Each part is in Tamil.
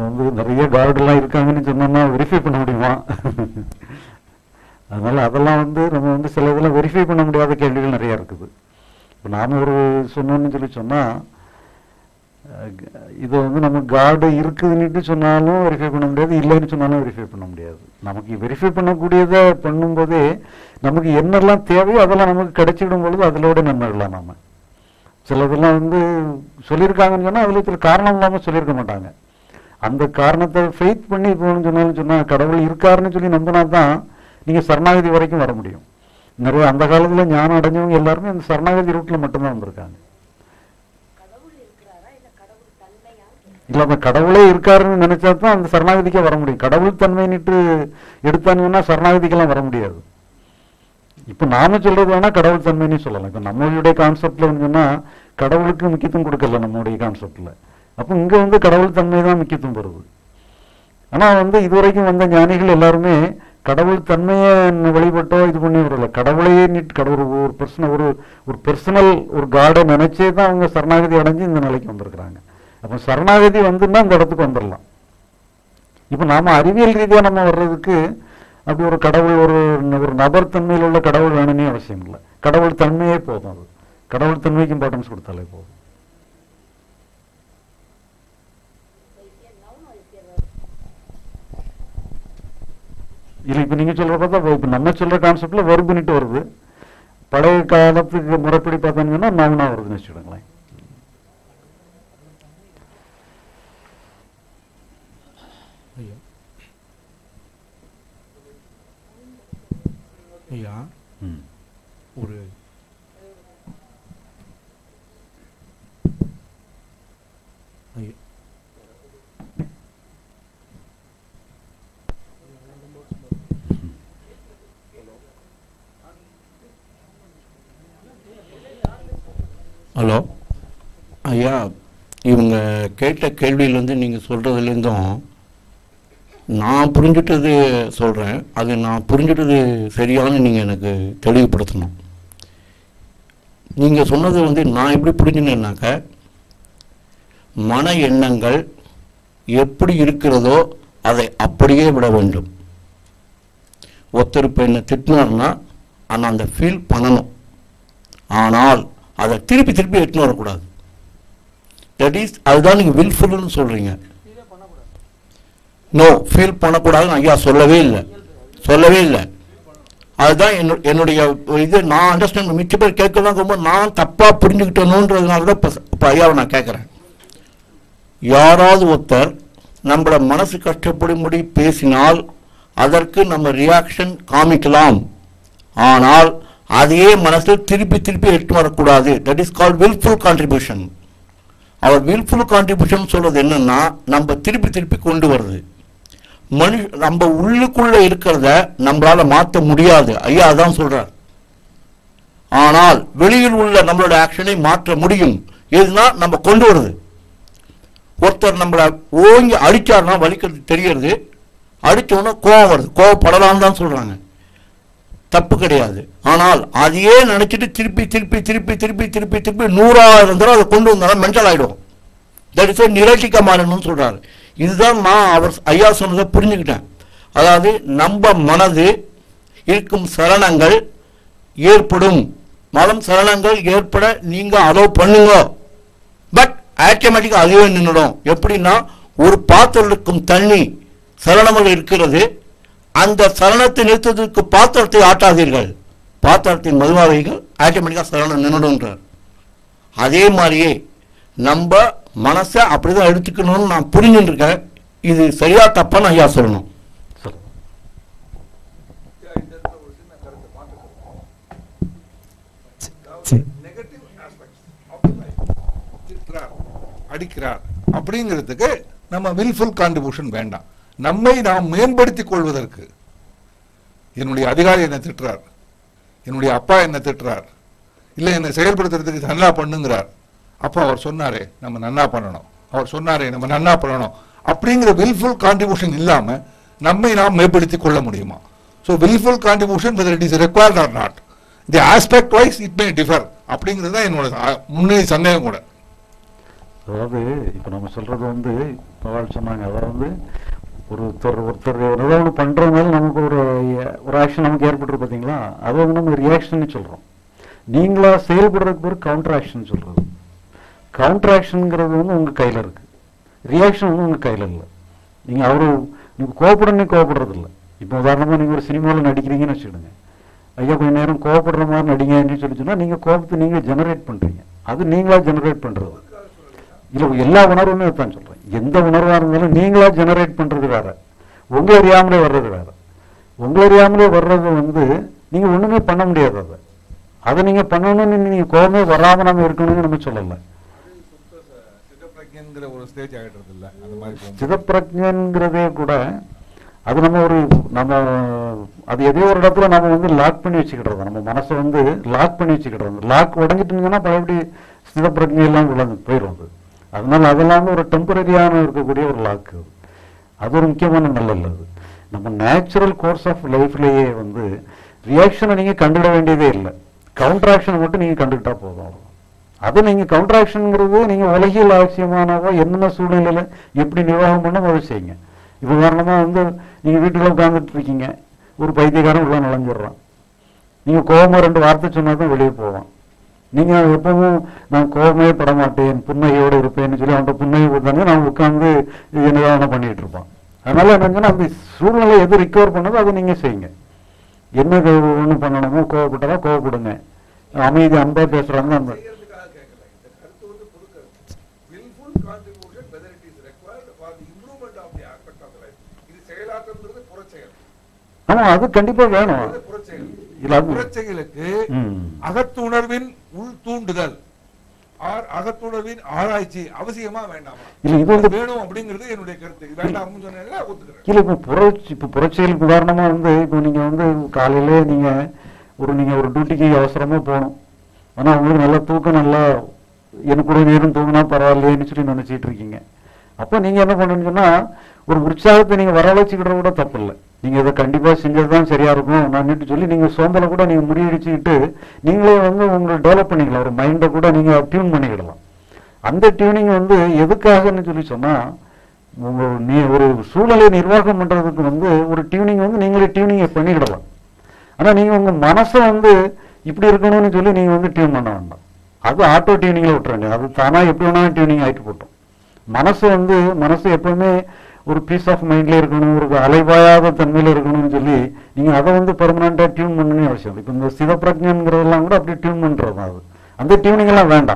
அப்புறம் வந்து நிறைய கார்டெல்லாம் இருக்காங்கன்னு சொன்னோம்னா வெரிஃபை பண்ண முடியுமா அதனால அதெல்லாம் வந்து நம்ம வந்து சில இதெல்லாம் வெரிஃபை பண்ண முடியாத கேள்விகள் நிறைய இருக்குது இப்போ நாம ஒரு சொன்னோம்னு சொல்லி சொன்னால் இது வந்து நம்ம கார்டு இருக்குதுன்னுட்டு சொன்னாலும் வெரிஃபை பண்ண முடியாது இல்லைன்னு சொன்னாலும் வெரிஃபை பண்ண முடியாது நமக்கு வெரிஃபை பண்ணக்கூடியதை பண்ணும்போதே நமக்கு என்னெல்லாம் தேவையோ அதெல்லாம் நமக்கு கிடைச்சிடும் பொழுது அதிலோட நன்மைகளாம் நாம சிலதெல்லாம் வந்து சொல்லியிருக்காங்கன்னு சொன்னால் அதில் சில காரணம் இல்லாமல் சொல்லியிருக்க மாட்டாங்க அந்த காரணத்தை ஃபெய்த் பண்ணி போகணும்னு சொன்னாலும் சொன்னால் கடவுள் இருக்காருன்னு சொல்லி நம்பினா தான் நீங்கள் சரணாகதி வரைக்கும் வர முடியும் நிறைய அந்த காலத்தில் ஞானம் அடைஞ்சவங்க எல்லாருமே அந்த சரணாகதி ரூட்டில் மட்டும்தான் வந்திருக்காங்க இல்ல அந்த கடவுளே இருக்காருன்னு நினைச்சா தான் அந்த சரணாகதிக்கே வர முடியும் கடவுள் தன்மைன்னுட்டு எடுத்தானுங்கன்னா சரணாகதிக்கெல்லாம் வர முடியாது இப்ப நாம சொல்றது வேணா கடவுள் தன்மைன்னு சொல்லலாம் இப்ப நம்மளுடைய கான்செப்ட்ல சொன்னா கடவுளுக்கு முக்கியத்துவம் கொடுக்கல நம்மளுடைய கான்செப்ட்ல அப்ப இங்க வந்து கடவுள் தன்மை தான் முக்கியத்துவம் வருது ஆனா வந்து இதுவரைக்கும் வந்த ஞானிகள் எல்லாருமே கடவுள் தன்மையை வழிபட்டோ இது பண்ணி வரல கடவுளையே நீட் கடவுள் ஒரு பர்சன ஒரு ஒரு பர்சனல் ஒரு காடை நினைச்சே தான் அவங்க சரணாகதி அடைஞ்சு இந்த நிலைக்கு வந்திருக்கிறாங்க அப்ப சரணாகதி வந்துன்னா இந்த இடத்துக்கு வந்துடலாம் இப்ப நாம அறிவியல் ரீதியா நம்ம வர்றதுக்கு அப்படி ஒரு கடவுள் ஒரு ஒரு நபர் தன்மையில் உள்ள கடவுள் வேணும்னே அவசியம் இல்லை கடவுள் தன்மையே போதும் அது கடவுள் தன்மைக்கு இம்பார்ட்டன்ஸ் கொடுத்தாலே போதும் இல்லை இப்போ நீங்கள் சொல்கிற பார்த்தா இப்போ நம்ம சொல்கிற கான்செப்டில் வெறுப்புனிட்டு வருது பழைய காலத்துக்கு முறைப்படி பார்த்தீங்கன்னா நவுனா வருதுன்னு வச்சுடுங்களேன் ஐயா ஐயா ம் ஒரு ஐயா ஹலோ ஐயா இவங்க கேட்ட கேள்வியிலேருந்து நீங்கள் சொல்கிறதுலேருந்தும் நான் புரிஞ்சுட்டது சொல்கிறேன் அது நான் புரிஞ்சுட்டது சரியானு நீங்கள் எனக்கு தெளிவுபடுத்தணும் நீங்கள் சொன்னது வந்து நான் எப்படி புரிஞ்சுனேன்னாக்க மன எண்ணங்கள் எப்படி இருக்கிறதோ அதை அப்படியே விட வேண்டும் ஒருத்தர் இப்போ என்னை திட்டினார்னா ஆனால் அந்த ஃபீல் பண்ணணும் ஆனால் அதை திருப்பி திருப்பி எட்டுன்னு வரக்கூடாது தட் இஸ் அதுதான் நீங்கள் வில்ஃபுல்னு சொல்கிறீங்க நோ ஃபீல் பண்ணக்கூடாதுன்னு ஐயா சொல்லவே இல்லை சொல்லவே இல்லை அதுதான் என்னு என்னுடைய இது நான் அண்டர்ஸ்டாண்ட் மிச்ச பேர் கேட்கலாம் ரொம்ப நான் தப்பாக புரிஞ்சுக்கிட்டணுன்றதுனால தான் இப்போ இப்போ ஐயாவை நான் கேட்குறேன் யாராவது ஒருத்தர் நம்மள மனசு கஷ்டப்படும்படி பேசினால் அதற்கு நம்ம ரியாக்ஷன் காமிக்கலாம் ஆனால் அதையே மனசில் திருப்பி திருப்பி எடுத்து வரக்கூடாது that is called willful contribution அவர் willful கான்ட்ரிபியூஷன் சொல்றது என்னன்னா நம்ம திருப்பி திருப்பி கொண்டு வருது மனு நம்ம உள்ளுக்குள்ள இருக்கிறத நம்மளால மாற்ற முடியாது ஐயா அதான் சொல்றார் ஆனால் வெளியில் உள்ள நம்மளோட ஆக்ஷனை மாற்ற முடியும் எதுனா நம்ம கொண்டு வருது ஒருத்தர் நம்மளை ஓங்கி அடிச்சாருன்னா வலிக்கிறது தெரியறது அடிச்ச உடனே கோவம் வருது கோவப்படலாம்னு தான் சொல்றாங்க தப்பு கிடையாது ஆனால் அதையே நினைச்சிட்டு திருப்பி திருப்பி திருப்பி திருப்பி திருப்பி திருப்பி நூறாயிரம் தடவை அதை கொண்டு வந்தாலும் மென்டல் ஆயிடும் தட் இஸ் நிரட்டிக்க மாறணும்னு சொல்றாரு இதுதான் நான் அவர் ஐயா சொன்னதை புரிஞ்சுக்கிட்டேன் அதாவது நம்ம மனது இருக்கும் சலனங்கள் ஏற்படும் மனம் சலனங்கள் ஏற்பட நீங்க அலோவ் பண்ணுங்க பட் ஆட்டோமேட்டிக்காக அதுவே நின்றுடும் எப்படின்னா ஒரு பாத்திரம் இருக்கும் தண்ணி சலனமாக இருக்கிறது அந்த சலனத்தை நிறுத்துவதற்கு பாத்திரத்தை ஆட்டாதீர்கள் பாத்திரத்தின் மதுவாதைகள் ஆட்டோமேட்டிக்காக சலனம் நின்றுடுன்றார் அதே மாதிரியே நம்ம மனசை அப்படிதான் எடுத்துக்கணும்னு நான் புரிஞ்சுட்டு இருக்கேன் இது சரியா தப்பான்னு ஐயா சொல்லணும் சொல்லுங்க நெகட்டிவ் திட்டுறார் அடிக்கிறார் அப்படிங்கிறதுக்கு நம்ம வில்ஃபுல் கான்ட்ரிபியூஷன் வேண்டாம் நம்மை நாம் மேம்படுத்திக் கொள்வதற்கு என்னுடைய அதிகாரி என்ன திட்டுறார் என்னுடைய அப்பா என்ன திட்டுறார் இல்லை என்னை செயல்படுத்துறதுக்கு நல்லா பண்ணுங்கிறார் அப்போ அவர் சொன்னாரே நம்ம நன்னா பண்ணணும் அவர் சொன்னாரே நம்ம நன்னா பண்ணணும் அப்படிங்கிற வில்ஃபுல் கான்ட்ரிபியூஷன் இல்லாம நம்மை நாம் மேம்படுத்திக் கொள்ள முடியுமா so wilful contribution whether it is required or not the aspect wise it may differ அப்படிங்கிறது தான் என்னோட அ- முன்னணி சந்தேகம் கூட அதாவது இப்போ நம்ம சொல்றது வந்து பவால் சொன்னாங்க அதாவது ஒருத்தர் ஒருத்தர் ஏதோ ஒன்று பண்ணுறதுனால நமக்கு ஒரு ஒரு ஆக்ஷன் நமக்கு ஏற்பட்டுரு பார்த்தீங்களா அது வந்து நம்ம ரியாக்ஷன் சொல்கிறோம் நீங்களா செயல்படுறதுக்கு பேர் கவுண்டர் ஆக்ஷன் சொல்கிறது கவுண்டர் ஆக்ஷனுங்கிறது வந்து உங்கள் கையில் இருக்கு ரியாக்ஷன் வந்து உங்கள் கையில் இல்லை நீங்கள் அவரு நீங்கள் கோபப்படனே கோவப்படுறது இல்லை இப்போ உதாரணமாக நீங்கள் ஒரு சினிமாவில் நடிக்கிறீங்கன்னு வச்சுக்கிடுங்க ஐயா கொஞ்ச நேரம் கோவப்படுற மாதிரி நடிங்கன்னு சொல்லி சொன்னால் நீங்கள் கோபத்தை நீங்கள் ஜெனரேட் பண்ணுறீங்க அது நீங்களா ஜெனரேட் பண்ணுறது இல்லை எல்லா உணர்வுமே தான் சொல்கிறேன் எந்த உணர்வாக இருந்தாலும் நீங்களா ஜெனரேட் பண்ணுறது வேற உங்களை அறியாமலே வர்றது வேற உங்களை அறியாமலே வர்றது வந்து நீங்கள் ஒன்றுமே பண்ண முடியாது அதை அதை நீங்கள் பண்ணணும்னு நீங்கள் கோபமே வராமல் நம்ம இருக்கணும்னு நம்ம சொல்லலை சிதப்பிரஜன்கிற ஒரு ஸ்டேஜ் ஆகிடுறது இல்ல அந்த மாதிரி போகும்போது. சிதப்பிரஜங்கிறதே கூட அது நம்ம ஒரு நம்ம அது எதையோ ஒரு இடத்துல நம்ம வந்து லாக் பண்ணி வச்சுக்கிடுறது நம்ம மனசை வந்து லாக் பண்ணி வச்சுக்கிடுறது லாக் உடஞ்சிட்டுங்கன்னா பழையபடி சிதப்பிரஜை எல்லாம் உள்ள போயிடும் அது அதனால அதெல்லாம் ஒரு டெம்பரரியான இருக்கக்கூடிய ஒரு லாக் அது அது ஒரு முக்கியமான நல்ல அது நம்ம நேச்சுரல் கோர்ஸ் ஆஃப் லைஃப்லயே வந்து ரியாக்ஷனை நீங்க கண்டுவிட வேண்டியதே இல்லை கவுண்டர் ஆக்ஷனை மட்டும் நீங்க கண்டுக்கிட்டா போதும் அவ்வளவுதான். அது நீங்க கவுண்டர் ஆக்ஷனுங்கிறது நீங்க உலகியல் அவசியமானவோ என்னென்ன சூழ்நிலையில எப்படி நிர்வாகம் பண்ண அதை செய்யுங்க இப்போ உதாரணமா வந்து நீங்க வீட்டுக்குள்ள உட்கார்ந்துட்டு இருக்கீங்க ஒரு பைத்தியக்காரன் உள்ள நுழைஞ்சிடுறான் நீங்க கோபமா ரெண்டு வார்த்தை சொன்னா தான் வெளியே போவான் நீங்க எப்பவும் நான் கோபமே பட மாட்டேன் புன்னகையோடு இருப்பேன்னு சொல்லி அவன்கிட்ட புன்னகை கொடுத்தாங்க நான் உட்கார்ந்து இது என்னதான் பண்ணிட்டு இருப்பான் அதனால என்னங்கன்னா அந்த சூழ்நிலை எது ரிகவர் பண்ணதோ அதை நீங்க செய்யுங்க என்ன ஒண்ணு பண்ணணுமோ கோவப்பட்டதா கோவப்படுங்க அமைதி அன்பா பேசுறாங்க அந்த செய்யறதுக்காக கேட்கல. இந்த கருத்து வந்து பொது கருத்து. Willful contribution, whether it is required for the improvement of the aspect of the life. இது செயலாற்றம்ங்கிறது புறச்செயல். ஆமா அது கண்டிப்பா வேணும் இது புறச்செயல். இல்ல அது புறச்செயலுக்கு ம். அகத்துணர்வின் உள் தூண்டுதல் ஆர் அகத்துணர்வின் ஆராய்ச்சி அவசியமா வேண்டாமா இல்ல இது வந்து வேணும் அப்படிங்கிறது என்னுடைய கருத்து இது வேண்டாம்னு சொன்னீங்கன்னா ஒத்துக்கிறேன் இல்ல இப்போ புரட்சி இப்போ புரட்சியலுக்கு உதாரணமா வந்து இப்போ நீங்க வந்து காலையில நீங்க ஒரு நீங்க ஒரு டியூட்டிக்கு அவசரமா போகணும் ஆனா உங்களுக்கு நல்ல தூக்கம் நல்லா எனக்கு கூட நேரம் தூங்கினா பரவாயில்லையேன்னு சொல்லி நினைச்சிட்டு இருக்கீங்க அப்போ நீங்க என்ன பண்ணணும்னு சொன்னா ஒரு உற்சாகத்தை நீங்க வரவழைச்சுக்கிட்ட கூட தப்பு இல்லை நீங்க இதை கண்டிப்பா செஞ்சதுதான் சரியா இருக்கும் நான் சொல்லி நீங்க சோம்பலை கூட நீங்க முறியடிச்சுக்கிட்டு நீங்களே வந்து உங்களை டெவலப் பண்ணிக்கலாம் ஒரு மைண்டை கூட நீங்க டியூன் பண்ணிக்கிடலாம் அந்த டியூனிங் வந்து எதுக்காகன்னு சொல்லி சொன்னா உங்க நீ ஒரு சூழலை நிர்வாகம் பண்றதுக்கு வந்து ஒரு டியூனிங் வந்து நீங்களே டியூனிங்கை பண்ணிக்கிடலாம் ஆனா நீங்க உங்க மனசை வந்து இப்படி இருக்கணும்னு சொல்லி நீங்க வந்து டியூன் பண்ண வேண்டாம் அது ஆட்டோ டியூனிங்ல விட்டுருங்க அது தானா எப்படி வேணாலும் டியூனிங் ஆயிட்டு போட்டோம் மனசு வந்து மனசு எப்பவுமே ஒரு பீஸ் ஆஃப் மைண்ட்ல இருக்கணும் ஒரு அலைபாயாத தன்மையில இருக்கணும்னு சொல்லி நீங்க அதை வந்து பெர்மனண்டா டியூன் பண்ணணும்னு அவசியம் இல்லை. இப்ப இந்த சிவப்பிரஜங்கிறதெல்லாம் கூட அப்படி டியூன் பண்றது தான் அது அந்த டியூனிங் எல்லாம் வேண்டாம்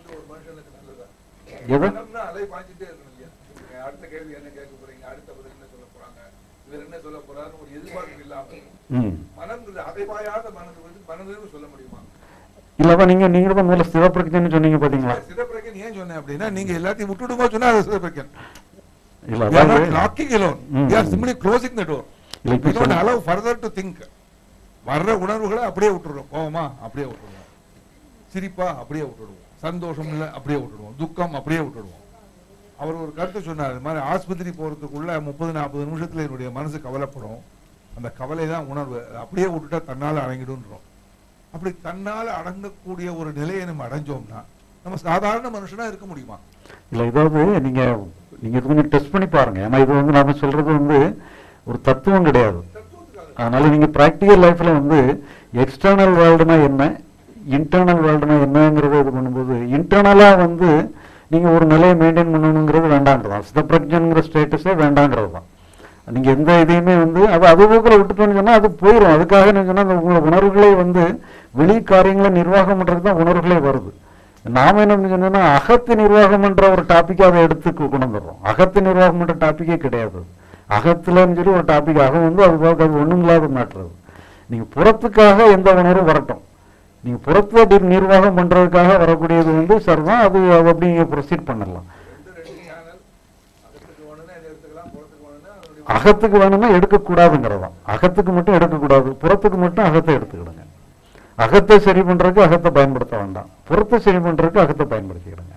எது மனம்னா அலை பாய்ஞ்சிட்டே இருக்கணும் இல்லையா நீங்க அடுத்த கேள்வி என்ன கேட்க போறீங்க அடுத்த பதில் என்ன சொல்ல போறாங்க இவர் என்ன சொல்ல போறாருன்னு ஒரு எதிர்பார்ப்பு இல்லாம ம் மனம்ங்கிறது அலைபாயாத மனது வந்து மனதுன்னு சொல்ல முடியுமா இல்லப்பா நீங்க நீங்க தான் முதல்ல சிவப்பிரஜன்னு சொன்னீங்க பாத்தீங்களா சிதப்பிரகன் ஏன் சொன்னேன் அப்படின்னா நீங்க எல்லாத்தையும் விட்டுடுமா சொன்னா அது சிதப்பிரகன் இல்ல We are not அதாவது locking alone. ம். We are simply closing the door. இல்ல, இப்ப We don't சொன்ன- allow further to think. வர்ற உணர்வுகளை அப்படியே விட்டுடுறோம் கோவமா அப்படியே விட்டுடுவோம் சிரிப்பா அப்படியே விட்டுடுவோம் சந்தோஷம் இல்ல அப்படியே விட்டுடுவோம் துக்கம் அப்படியே விட்டுடுவோம் அவர் ஒரு கருத்து சொன்னார் இது மாதிரி ஆஸ்பத்திரி போறதுக்குள்ள முப்பது நாற்பது நிமிஷத்துல என்னுடைய மனசு கவலைப்படும் அந்த கவலை தான் உணர்வு அதை அப்படியே விட்டுட்டா தன்னால அடங்கிடுன்றோம் அப்படி தன்னால அடங்கக்கூடிய ஒரு நிலையை நம்ம அடைஞ்சோம்னா நம்ம சாதாரண மனுஷனா இருக்க முடியுமா இல்ல இதாவது நீங்க நீங்க இது கொஞ்சம் டெஸ்ட் பண்ணி பாருங்க ஏன்னா இது வந்து நாம சொல்றது வந்து ஒரு தத்துவம் கிடையாது அதனால நீங்க பிராக்டிக்கல் லைஃப்ல வந்து எக்ஸ்டர்னல் வேர்ல்டுனா என்ன இன்டர்னல் வேர்ல்டுனா என்னங்கிறத இது பண்ணும்போது இன்டர்னலா வந்து நீங்க ஒரு நிலையை மெயின்டைன் பண்ணணுங்கிறது வேண்டாங்கிறதான் சிதப்பிரஜன்கிற ஸ்டேட்டஸே வேண்டாங்கிறது தான் நீங்க எந்த இதையுமே வந்து அது அது போக்கில் விட்டுட்டோம்னு சொன்னா அது போயிடும் அதுக்காக நீங்க சொன்னா அந்த உங்களை உணர்வுகளே வந்து வெளி காரியங்களை நிர்வாகம் பண்றதுக்கு தான் உணர்வுகளே வருது நாம என்ன பண்ணி சொன்னோம்னா அகத்து நிர்வாகம் பண்ற ஒரு டாபிக் அதை எடுத்து கொ- கொண்டு வந்துடுறோம் அகத்து நிர்வாகம் பண்ற டாபிக்கே கிடையாது அது. அகத்துலன்னு சொல்லி ஒரு டாபிக் அகம் வந்து அது பார்க்க அது ஒண்ணும் இல்லாத மாட்டுறது நீங்க புறத்துக்காக எந்த உணர்வும் வரட்டும் நீங்க புறத்தை டி- நிர்வாகம் பண்றதுக்காக வரக்கூடியது வந்து சரிதான் அது அது அப்படி நீங்க ப்ரொசீட் பண்ணலாம் ரெண்டு ரெண்டு சேனல் அகத்துக்கு வேணும்னா இதை எடுத்துக்கலாம் புறத்துக்கு வேணும்னா அதனுடைய அகத்துக்கு வேணும்னா எடுக்கக்கூடாதுங்கிறது தான் அகத்துக்கு மட்டும் எடுக்கக்கூடாது புறத்துக்கு மட்டும் அகத்தை எடுத்துக்கிடுங்க அகத்தை சரி பண்றதுக்கு அகத்தை பயன்படுத்த வேண்டாம் புறத்தை சரி பண்றதுக்கு அகத்தை பயன்படுத்திக்கிடுங்க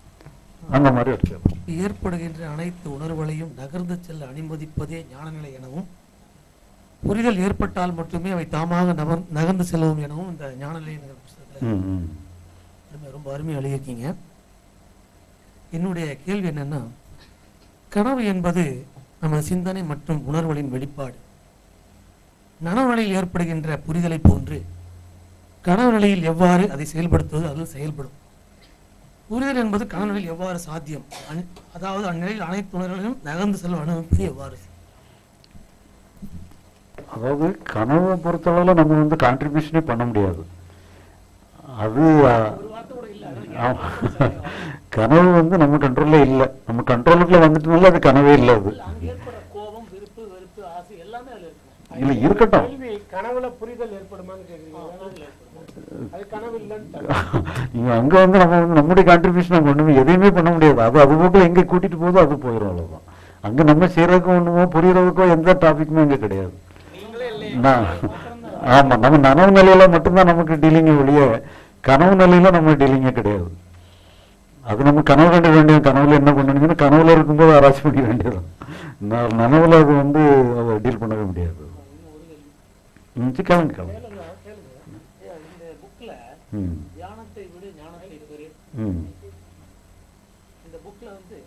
அந்த மாதிரி எடுத்துக்கலாம் ஏற்படுகின்ற அனைத்து உணர்வுகளையும் நகர்ந்து செல்ல அனுமதிப்பதே ஞானநிலை எனவும் புரிதல் ஏற்பட்டால் மட்டுமே அவை தாமாக நகர் நகர்ந்து செல்லும் எனவும் இந்த ஞானநிலை என்கிற புஸ்தகத்துல ம், ம். அருமை ரொம்ப அருமையாக எழுதியிருக்கீங்க என்னுடைய கேள்வி என்னன்னா கனவு என்பது நம்ம சிந்தனை மற்றும் உணர்வுகளின் வெளிப்பாடு நனவழியில் ஏற்படுகின்ற புரிதலை போன்று கனவு நிலையில் எவ்வாறு அதை செயல்படுத்துவது அதில் செயல்படும் புரிதல் என்பது கனவு நிலையில் எவ்வாறு சாத்தியம் அந்- அதாவது அந்நிலையில் அனைத்து உணர்வுகளையும் நகர்ந்து செல்லும் அனுபவிப்பது எவ்வாறு அதாவது கனவை பொறுத்தளவில் நம்ம வந்து கான்ட்ரிபியூஷனே பண்ண முடியாது அது அஹ், ஆமா. கனவு வந்து நம்ம கண்ட்ரோல்ல இல்லை நம்ம கண்ட்ரோலுக்குள்ள வந்துட்டனால அது கனவே இல்லை அது கோபம் விருப்பு வெறுப்பு ஆசை எல்லாமே அதுல இருக்கும் இல்லை இருக்கட்டும் கேள்வி கனவுல புரிதல் ஏற்படுமான்னு கேக்குறீங்க அது கனவு இல்லைன்னு நீங்க அங்க வந்து நம்ம வந்து நம்முடைய கான்ட்ரிபியூஷன் அங்க ஒண்ணுமே எதையுமே பண்ண முடியாது அது அது போக்குல எங்க கூட்டிட்டு போதோ அது போயிடும் அவ்வளவுதான் அங்க நம்ம செய்யறதுக்கும் ஒண்ணுமோ புரியறதுக்கோ எந்த டாபிக்குமே அங்க கிடையாது நான் ஆமா நம்ம நனவு நிலையில மட்டும்தான் நமக்கு டீலிங் ஒழிய கனவு நிலையில நம்ம டீலிங்கே கிடையாது அது நம்ம கனவு கண்டு வேண்டிய கனவுல என்ன பண்ணணும்னு கனவுல இருக்கும்போது ஆராய்ச்சி பண்ணிக்க வேண்டியது ந- நனவுல அது வந்து டீல் பண்ணவே முடியாது ம், சரி, கேளுங்க கேளுங்க இந்த புக்ல ம் தியானத்தை விட ஞானத்தை பெறு ம் இந்த புக்ல வந்து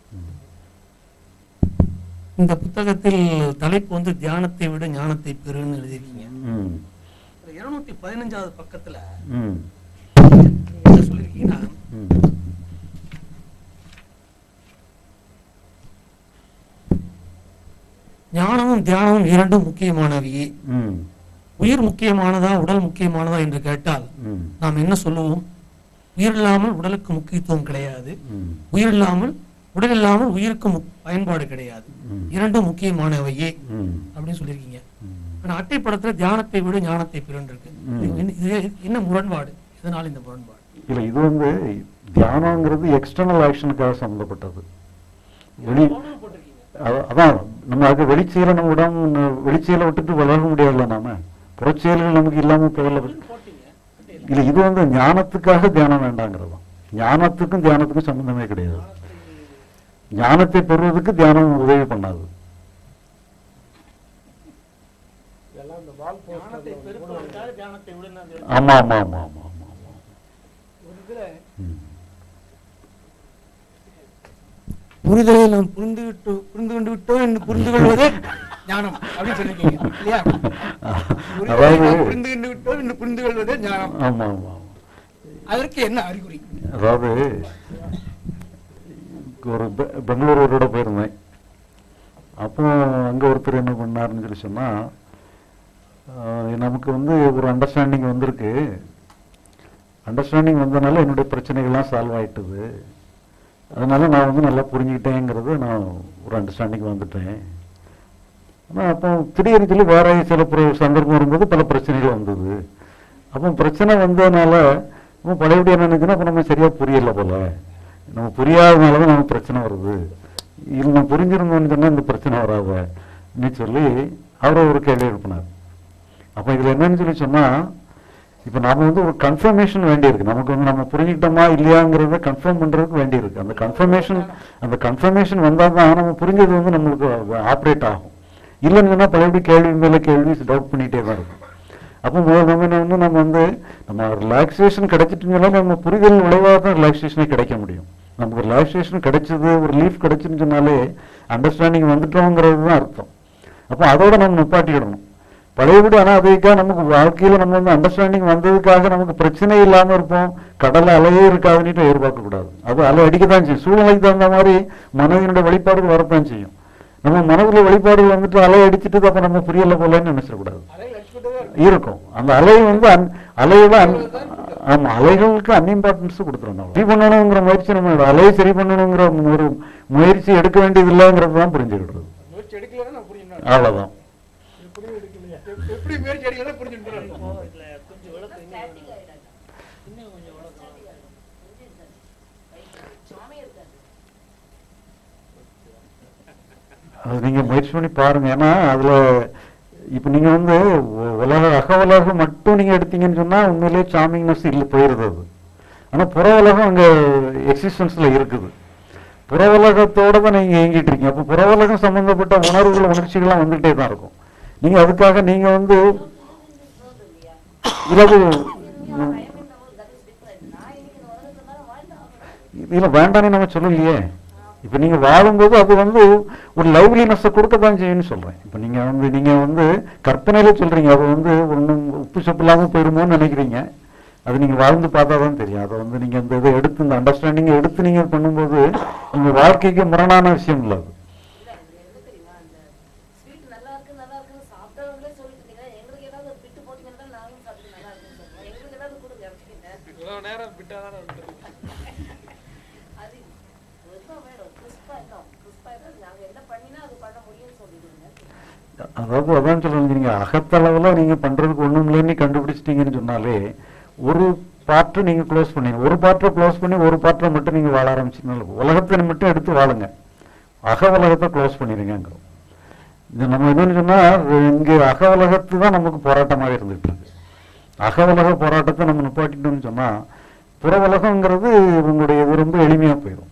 இந்த புத்தகத்தில் தலைப்பு வந்து தியானத்தை விட ஞானத்தை பெறுன்னு எழுதியிருக்கீங்க ம் இருநூத்தி பதினஞ்சாவது பக்கத்துல ம் நீங்க என்ன சொல்லியிருக்கீங்கன்னா ம் ஞானமும் தியானமும் இரண்டும் முக்கியமானவையே ம் உயிர் முக்கியமானதா உடல் முக்கியமானதா என்று கேட்டால் ம் நாம் என்ன சொல்லுவோம் உயிர் இல்லாமல் உடலுக்கு முக்கியத்துவம் கிடையாது ம் உயிர் இல்லாமல் உடல் இல்லாமல் உயிருக்கு மு- பயன்பாடு கிடையாது ம். இரண்டும் முக்கியமானவையே ம் அப்படின்னு சொல்லியிருக்கீங்க ம். ஆனா அட்டைப்படத்துல தியானத்தை விட ஞானத்தை பெறுன்னு இருக்கு ம். இது என்ன- இது என்ன முரண்பாடு இதனால் இந்த முரண்பாடு இல்ல இது வந்து தியானங்கிறது எக்ஸ்டர்னல் ஆக்ஷனுக்காக சம்மந்தப்பட்டது வெளி அத- அதான் நம்ம அது வெளிச்செயலை நம்ம விடாம ந- வெளிச்செயலை விட்டுட்டு விலக முடியாதுல்ல நாம புறச்செயல்கள் நமக்கு இல்லாம போகல இல்ல இது வந்து ஞானத்துக்காக தியானம் வேண்டாங்கிறது தான் ஞானத்துக்கும் தியானத்துக்கும் சம்பந்தமே கிடையாது ஞானத்தை பெறுவதற்கு தியானம் உதவி பண்ணாது இதெல்லாம் இந்த வால் ஞானத்தை பெருப்பதற்காக தியானத்தை விட நான் ஆமா ஆமா ஆமா ஆமா ஆமா ஆமா ஒரு இதுல ம். புரிதலை நாம் புரிந்து விட்டு புரிந்து கொண்டு விட்டோம் என்று புரிந்து கொள்வதே ஞானம் அப்படின்னு சொல்லிருக்கீங்க இல்லையா புரிதலை அதாவது நாம் புரிந்து கொண்டு விட்டோம் என்று புரிந்து கொள்வதே ஞானம் ஆமா ஆமா ஆமா அதற்கு என்ன அறிகுறி அதாவது ஒரு பெ- பெங்களூர் ஒரு போயிருந்தேன் அப்போ அங்கே ஒருத்தர் என்ன பண்ணாருன்னு சொல்லி சொன்னால் நமக்கு வந்து ஒரு அண்டர்ஸ்டாண்டிங் வந்திருக்கு அண்டர்ஸ்டாண்டிங் வந்தனால என்னுடைய பிரச்சனைகள்லாம் சால்வ் ஆயிட்டுது அதனால நான் வந்து நல்லா புரிஞ்சுக்கிட்டேங்கிறது நான் ஒரு அண்டர்ஸ்டாண்டிங் வந்துட்டேன் ஆனால் அப்போ திடீர்னு சொல்லி வேற சில பிர- சந்தர்ப்பம் வரும்போது பல பிரச்சனைகள் வந்தது அப்போ பிரச்சனை வந்ததுனால இப்போ பழையபடி என்ன நினைச்சுன்னா அப்போ நம்ம சரியா புரியல போல நம்ம புரியாதனால தான் நமக்கு பிரச்சனை வருது இது நம்ம புரிஞ்சிருந்தோம்னு சொன்னா இந்த பிரச்சனை வராத அப்படின்னு சொல்லி அவரை ஒரு கேள்வி எழுப்பினார் அப்போ இதுல என்னன்னு சொல்லி சொன்னா இப்போ நாம வந்து ஒரு கன்ஃபர்மேஷன் வேண்டியிருக்கு நமக்கு வந்து நம்ம புரிஞ்சுக்கிட்டோமா இல்லையாங்கிறத கன்ஃபார்ம் பண்றதுக்கு வேண்டியிருக்கு அந்த கன்ஃபர்மேஷன் அந்த கன்ஃபர்மேஷன் வந்தால் தான் நம்ம புரிஞ்சது வந்து நம்மளுக்கு ஆப்ரேட் ஆகும் இல்லைன்னு சொன்னா பழையபடி கேள்வி மேல கேள்வி டவுட் பண்ணிட்டே தான் இருக்கும் அப்போ முதல் நம்ம என்ன வந்து நம்ம வந்து நம்ம ரிலாக்ஸேஷன் கிடைச்சிட்டுனால நம்ம புரிதல் விளைவாக தான் ரிலாக்ஸேஷனே கிடைக்க முடியும் நமக்கு ரிலாக்ஸேஷன் கிடைச்சது ஒரு லீஃப் கிடைச்சுன்னு சொன்னாலே அண்டர்ஸ்டாண்டிங் வந்துட்டோங்கிறது தான் அர்த்தம் அப்போ அதோட நம்ம நிப்பாட்டிடணும் பழையபடி அனாதைக்காக நமக்கு வாழ்க்கையில நம்ம வந்து அண்டர்ஸ்டாண்டிங் வந்ததுக்காக நமக்கு பிரச்சனை இல்லாம இருப்போம் கடல்ல அலையே இருக்காதுன்னுட்டு எதிர்பார்க்க கூடாது அது அலை அடிக்கத்தான் செய்யும் சூழ்நிலைக்கு தகுந்த மாதிரி மனதினுடைய வெளிப்பாடுகள் வரத்தான் செய்யும் நம்ம மனதுல வெளிப்பாடுகள் வந்துட்டு அலை அடிச்சிட்டு அப்ப நம்ம புரியல போலன்னு நினைச்சிடக்கூடாது இருக்கும் அந்த அலை வந்து அன்- அலையோட அன்- ஆமா அலைகளுக்கு அன்இம்பார்ட்டன்ஸ் கொடுத்துரும் நம்ம சரி பண்ணணுங்கிற முயற்சி நம்ம அலையை சரி பண்ணணுங்கிற ஒரு முயற்சி எடுக்க வேண்டியது இல்லைங்கிறது தான் புரிஞ்சுக்கிடுறது முயற்சி எடுக்கலன்னா நான் புரியும் அவ்வளவுதான் புரிய எடுக்கலையா எப்படி முயற்சி எடுக்கலாம் புரிஞ்சுட்டு இதுல கொஞ்சம் விளக்கம் இன்னும் இன்னும் கொஞ்சம் விளக்கம் அது நீங்க முயற்சி பண்ணி பாருங்க ஏன்னா அதுல இப்ப நீங்க வந்து உ- உலக அக உலகம் மட்டும் நீங்க எடுத்தீங்கன்னு சொன்னா உண்மையிலேயே சாமிங்னஸ் இல்ல போயிருது அது ஆனா புற உலகம் அங்க எக்ஸிஸ்டன்ஸ்ல இருக்குது புற உலகத்தோட தான் நீங்க இயங்கிட்டு இருக்கீங்க அப்ப புற உலகம் சம்பந்தப்பட்ட உணர்வுகள் உணர்ச்சிகள்லாம் வந்துகிட்டே தான் இருக்கும் நீங்க அதுக்காக நீங்க வந்து இல்லது இதுல வேண்டாம்னு நம்ம சொல்லலையே இப்போ நீங்க வாழும்போது அது வந்து ஒரு லைவ்லினஸை கொடுக்க தான் செய்யும்னு சொல்றேன் இப்போ நீங்க வந்து நீங்க வந்து கற்பனையில சொல்றீங்க அது வந்து ஒன்றும் உப்பு சப்பு இல்லாமல் போயிடுமோன்னு நினைக்கிறீங்க அது நீங்க வாழ்ந்து பார்த்தா தான் தெரியும் அதை வந்து நீங்க இந்த இதை எடுத்து இந்த அண்டர்ஸ்டாண்டிங் எடுத்து நீங்க பண்ணும்போது உங்க வாழ்க்கைக்கு முரணான விஷயம் இல்லை அது இல்ல இது என்ன தெரியுமா இந்த ஸ்வீட் நல்லா இருக்கு நல்லா இருக்குன்னு சாப்பிட்டவங்களே சொல்லிட்டு இருந்தீங்க எங்களுக்கு ஏதாவது ஒரு பிட்டு போட்டீங்கன்னா நாங்களும் சாப்பிட்டு நல்லா இருக்குன்னு சொல்லுவோம் எங்களுக்கு ஏதாவது கொடுங்க அப்படின்னு இவ்வளவு நேரம் விட்டாதான் அது ரொம்ப வேணும் கிறிஸ்பா இருக்கும் கிறிஸ்பா இருக்கும் நாங்க என்ன பண்ணினா அது பண்ண முடியும்னு சொல்லிடுங்க அதாவது அதான் சொல்றேன் நீங்க அகத்தளவுல நீங்க பண்றதுக்கு ஒண்ணும் இல்லைன்னு கண்டுபிடிச்சிட்டீங்கன்னு சொன்னாலே ஒரு பார்ட்டை நீங்க க்ளோஸ் பண்ணீங்க ஒரு பார்ட்டை க்ளோஸ் பண்ணி ஒரு பார்ட்டை மட்டும் நீங்க வாழ ஆரம்பிச்சீங்கன்னா உலகத்தை மட்டும் எடுத்து வாழுங்க அக உலகத்தை க்ளோஸ் பண்ணிருங்கிறோம் இது நம்ம என்னன்னு சொன்னா இங்க அக உலகத்து தான் நமக்கு போராட்டமாக இருந்துட்டு இருக்கு அக உலக போராட்டத்தை நம்ம நிப்பாட்டிட்டோம்னு சொன்னா புற உலகங்கிறது உங்களுடைய இது ரொம்ப எளிமையா போயிடும்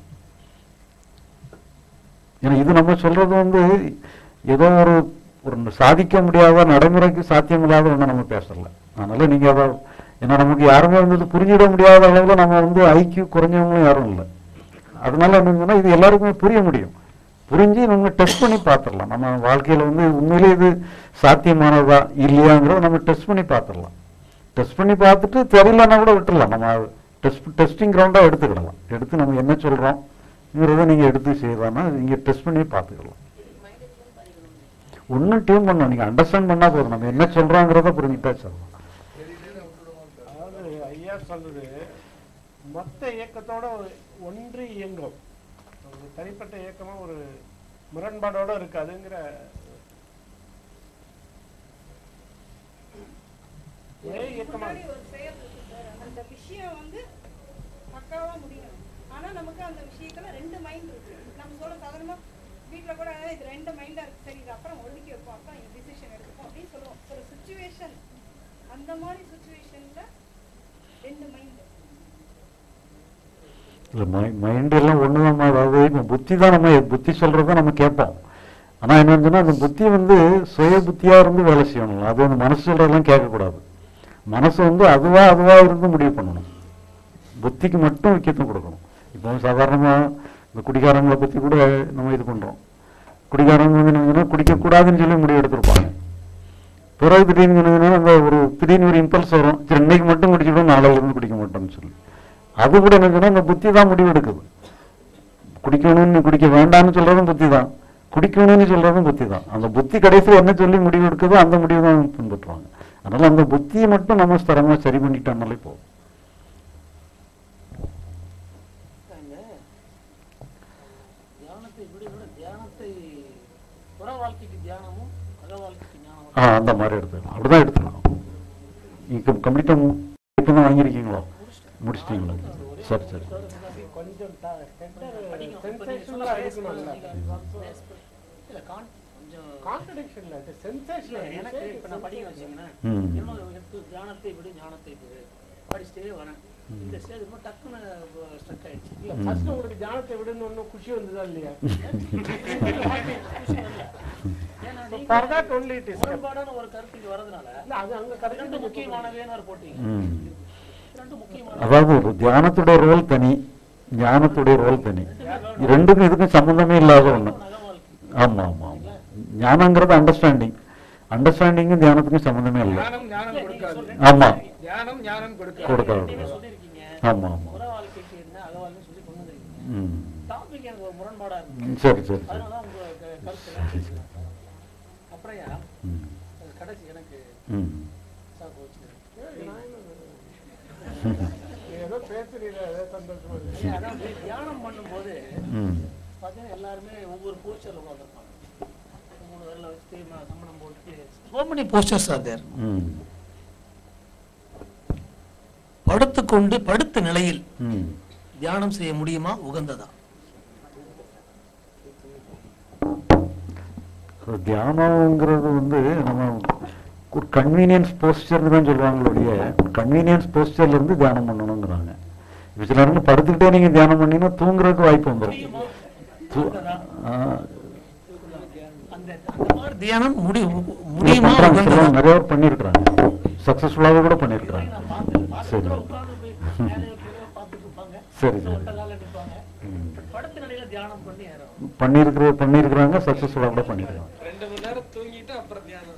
ஏன்னா இது நம்ம சொல்றது வந்து ஏதோ ஒரு ஒரு சாதிக்க முடியாத நடைமுறைக்கு சாத்தியமில்லாத ஒண்ணு நம்ம பேசல அதனால நீங்க அதை ஏன்னா நமக்கு யாருமே வந்து இது புரிஞ்சிட முடியாத அளவுல நம்ம வந்து ஐக்கிய குறைஞ்சவங்களும் யாரும் இல்லை அதனால என்னங்கன்னா இது எல்லாருக்குமே புரிய முடியும் புரிஞ்சு நம்ம டெஸ்ட் பண்ணி பார்த்துடலாம் நம்ம வாழ்க்கையில வந்து உண்மையிலே இது சாத்தியமானதா இல்லையாங்கிறத நம்ம டெஸ்ட் பண்ணி பார்த்துடலாம் டெஸ்ட் பண்ணி பார்த்துட்டு தெரியலன்னா கூட விட்டுடலாம் நம்ம டெஸ்ட் டெஸ்டிங் கிரவுண்டாக எடுத்துக்கிடலாம் எடுத்து நம்ம என்ன சொல்கிறோம்ங்கிறத நீங்கள் எடுத்து செய்யலாம்னா நீங்கள் டெஸ்ட் பண்ணி பார்த்துக்கலாம் ஒன்றும் டியூன் பண்ணணும் நீங்கள் அண்டர்ஸ்டாண்ட் பண்ணால் போதும் நம்ம என்ன சொல்கிறோங்கிறத புரிஞ்சுட்டா சொல்லலாம் அதாவது ஐயா சொல்றது மொத்த இயக்கத்தோட ஒரு ஒன்றி இயங்கும் ஒரு தனிப்பட்ட இயக்கமா ஒரு முரண்பாடோட இருக்காதுங்கிற ஒரே இயக்கமா முன்னாடி ஒரு செயல் இருக்கு சார் அந்த விஷயம் வந்து பக்காவா முடியும் ஆனா நமக்கு அந்த விஷயத்துல ரெண்டு மைண்ட் இருக்கு நம்ம சொல்ல சாதாரணமா வீட்ல கூட இது ரெண்டு மைண்டா இருக்கு சரி இது அப்புறம் ஒதுக்கி வைப்போம் அப்புறம் இந்த டிசிஷன் எடுப்போம் அப்படின்னு சொல்லுவோம் ஒரு சுச்சுவேஷன் அந்த மாதிரி சுச்சுவேஷன்ல ரெண்டு மைண்ட் இல்லை மை மைண்ட் எல்லாம் ஒன்று நம்ம அதாவது இப்போ புத்தி தான் நம்ம புத்தி சொல்கிறத நம்ம கேட்போம் ஆனால் என்னன்னு சொன்னா அந்த புத்தி வந்து சுய புத்தியாக இருந்து வேலை செய்யணும் அது வந்து மனசு சொல்கிறதெல்லாம் கேட்கக்கூடாது மனசு வந்து அதுவா அதுவா இருந்து முடிவு பண்ணணும் புத்திக்கு மட்டும் முக்கியத்துவம் கொடுக்கணும் இப்போ சாதாரணமாக இந்த குடிகாரங்களை பற்றி கூட நம்ம இது பண்ணுறோம் குடிகாரங்க வந்து என்னன்னா குடிக்கக்கூடாதுன்னு சொல்லி முடிவு எடுத்திருப்பாங்க பிறகு திடீர்னு என்னதுன்னா அந்த ஒரு திடீர்னு ஒரு இம்பல்ஸ் வரும் சரி இன்னைக்கு மட்டும் குடிச்சிடும் நாளையில இருந்து குடிக்க மாட்டோம்னு சொல்லி அது கூட என்னதுன்னா அந்த புத்தி தான் முடிவு எடுக்குது குடிக்கணும்னு குடிக்க வேண்டாம்னு சொல்றதும் புத்தி தான் குடிக்கணும்னு சொல்றதும் புத்தி தான் அந்த புத்தி கடைசியில் என்ன சொல்லி முடிவு எடுக்குதோ அந்த முடிவு தான் பின்பற்றுவாங்க அதனால அந்த புத்தியை மட்டும் நம்ம ஸ்திரமா சரி பண்ணிட்டோம்னாலே போதும் இந்த தியானத்தை விட விட தியானத்தை புற வாழ்க்கைக்கு தியானமும் அக வாழ்க்கைக்கு ஞானமும் ஆ அந்த மாதிரி எடுத்துக்கலாம் அப்படிதான் எடுத்துக்கலாம் நீங்க கம்ப்ளீட்டாக இப்போ தான் வாங்கியிருக்கீங்களோ முடிச்சிட்டீங்களா சரி சரி கொஞ்சம் சென்சேஷனலா இருக்கணும்ல இல்ல கான் கொஞ்சம் கான்ட்ரடிக்ஷன்ல சென்சேஷனல் எனக்கு இப்ப நான் படிக்க வச்சீங்கன்னா ம் இன்னும் எடுத்து தியானத்தை விட ஞானத்தை விடு படிச்சுட்டே வரேன் இந்த ஸ்டேஜ் ரொம்ப டக்குன்னு ஸ்ட்ரக் ஆயிடுச்சு இல்ல ஃபர்ஸ்ட் உங்களுக்கு தியானத்தை விடுன்னு ஒன்னும் குஷி வந்ததா இல்லையா ஏன்னா So நீங்க for that only it is kept. முரண்பாடான ஒரு கருத்து இங்க வரதுனால இல்ல அது அங்க ரெண்டு கரெக்ட் முக்கியமானவேன்னு ஒரு போட்டீங்க ம் ரெண்டு முக்கியமான அதாவது ஒரு தியானத்துடைய ரோல் தனி ஞானத்துடைய ரோல் தனி ரெண்டுக்கும் இதுக்கும் சம்பந்தமே இல்லாத ஒண்ணு அக வாழ்க்கை ஆமா ஆமா ஆமா ஞானங்கிறது அண்டர்ஸ்டாண்டிங் அண்டர்ஸ்டாண்டிங்கும் தியானத்துக்கும் சம்பந்தமே இல்லை ஞானம் ஞானம் கொடுக்காது ஆமா ஞானம் ஞானம் கொடுக்காது கொடுக்காது நீங்க சொல்லியிருக்கீங்க ஆமா ஆமா புற வாழ்க்கைக்கு என்ன அக வாழ்க்கைன்னு சொல்லி கொண்டு வந்திருக்கீங்க ம் டாபிக் எனக்கு ஒரு முரண்பாடா இருக்கு ம், சரி சரி சரி அதனால தான் உங்க க- கருத்து எல்லாம் கேட்கலாம். அப்புறம்யா ம் அது கடைசி எனக்கு ம் சாக்கு வச்சு ஏதோ பேசுறீங்க ஏதோ சந்தோஷமா இருக்கு ஐயா, அதாவது தியானம் பண்ணும்போது ம் பார்த்தீங்கன்னா எல்லாருமே ஒவ்வொரு போஸ்டர்ல உட்காந்துருப்பாங்க மூணு விரல வச்சு ம- சம்மணம் போட்டு so many posters are there ம் படுத்துக்கொண்டு படுத்த நிலையில் ம் தியானம் செய்ய முடியுமா உகந்ததா So, தியானம்ங்கிறது வந்து நம்ம ஒரு கன்வீனியன்ஸ் போஸ்டர்னு தான் சொல்லுவாங்களுடைய கன்வீனியன்ஸ் போஸ்டர்ல இருந்து தியானம் பண்ணணுங்கிறாங்க இப்போ சிலருங்க படுத்துக்கிட்டே நீங்க தியானம் பண்ணீங்கன்னா தூங்குறதுக்கு வாய்ப்பு வந்துடும் தூ- ஆ, அந்த அந்த மாதிரி தியானம் முடி இது முடியுமா பண்றாங்க, உகந்ததா சிலர் நிறைய பேர் பண்ணியிருக்கிறாங்க சக்ஸஸ்ஃபுல்லாக கூட பண்ணியிருக்கிறாங்க நான் பார்த்தேன் சரி பார்த்துட்டு உட்கார்ந்து போய் மேலே கீழே பார்த்துட்டு இருப்பாங்க சரி சரி ஒத்த கால நிற்பாங்க ம். படத்து நடையில தியானம் பண்ணி ஏறும் பண்ணியிருக்கிற பண்ணியிருக்கிறாங்க சக்ஸஸ்ஃபுல்லாக கூட பண்ணியிருக்காங்க ரெண்டு மணி நேரம் தூங்கிட்டு அப்புறம் தியானம்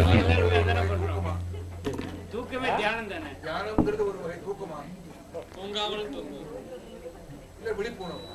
தூக்கமே தியானம் தானே தியானம்ங்கிறது ஒரு வகை தூக்கமா தூங்காமலும் தூங்கும் இல்ல விழிப்புணர்வு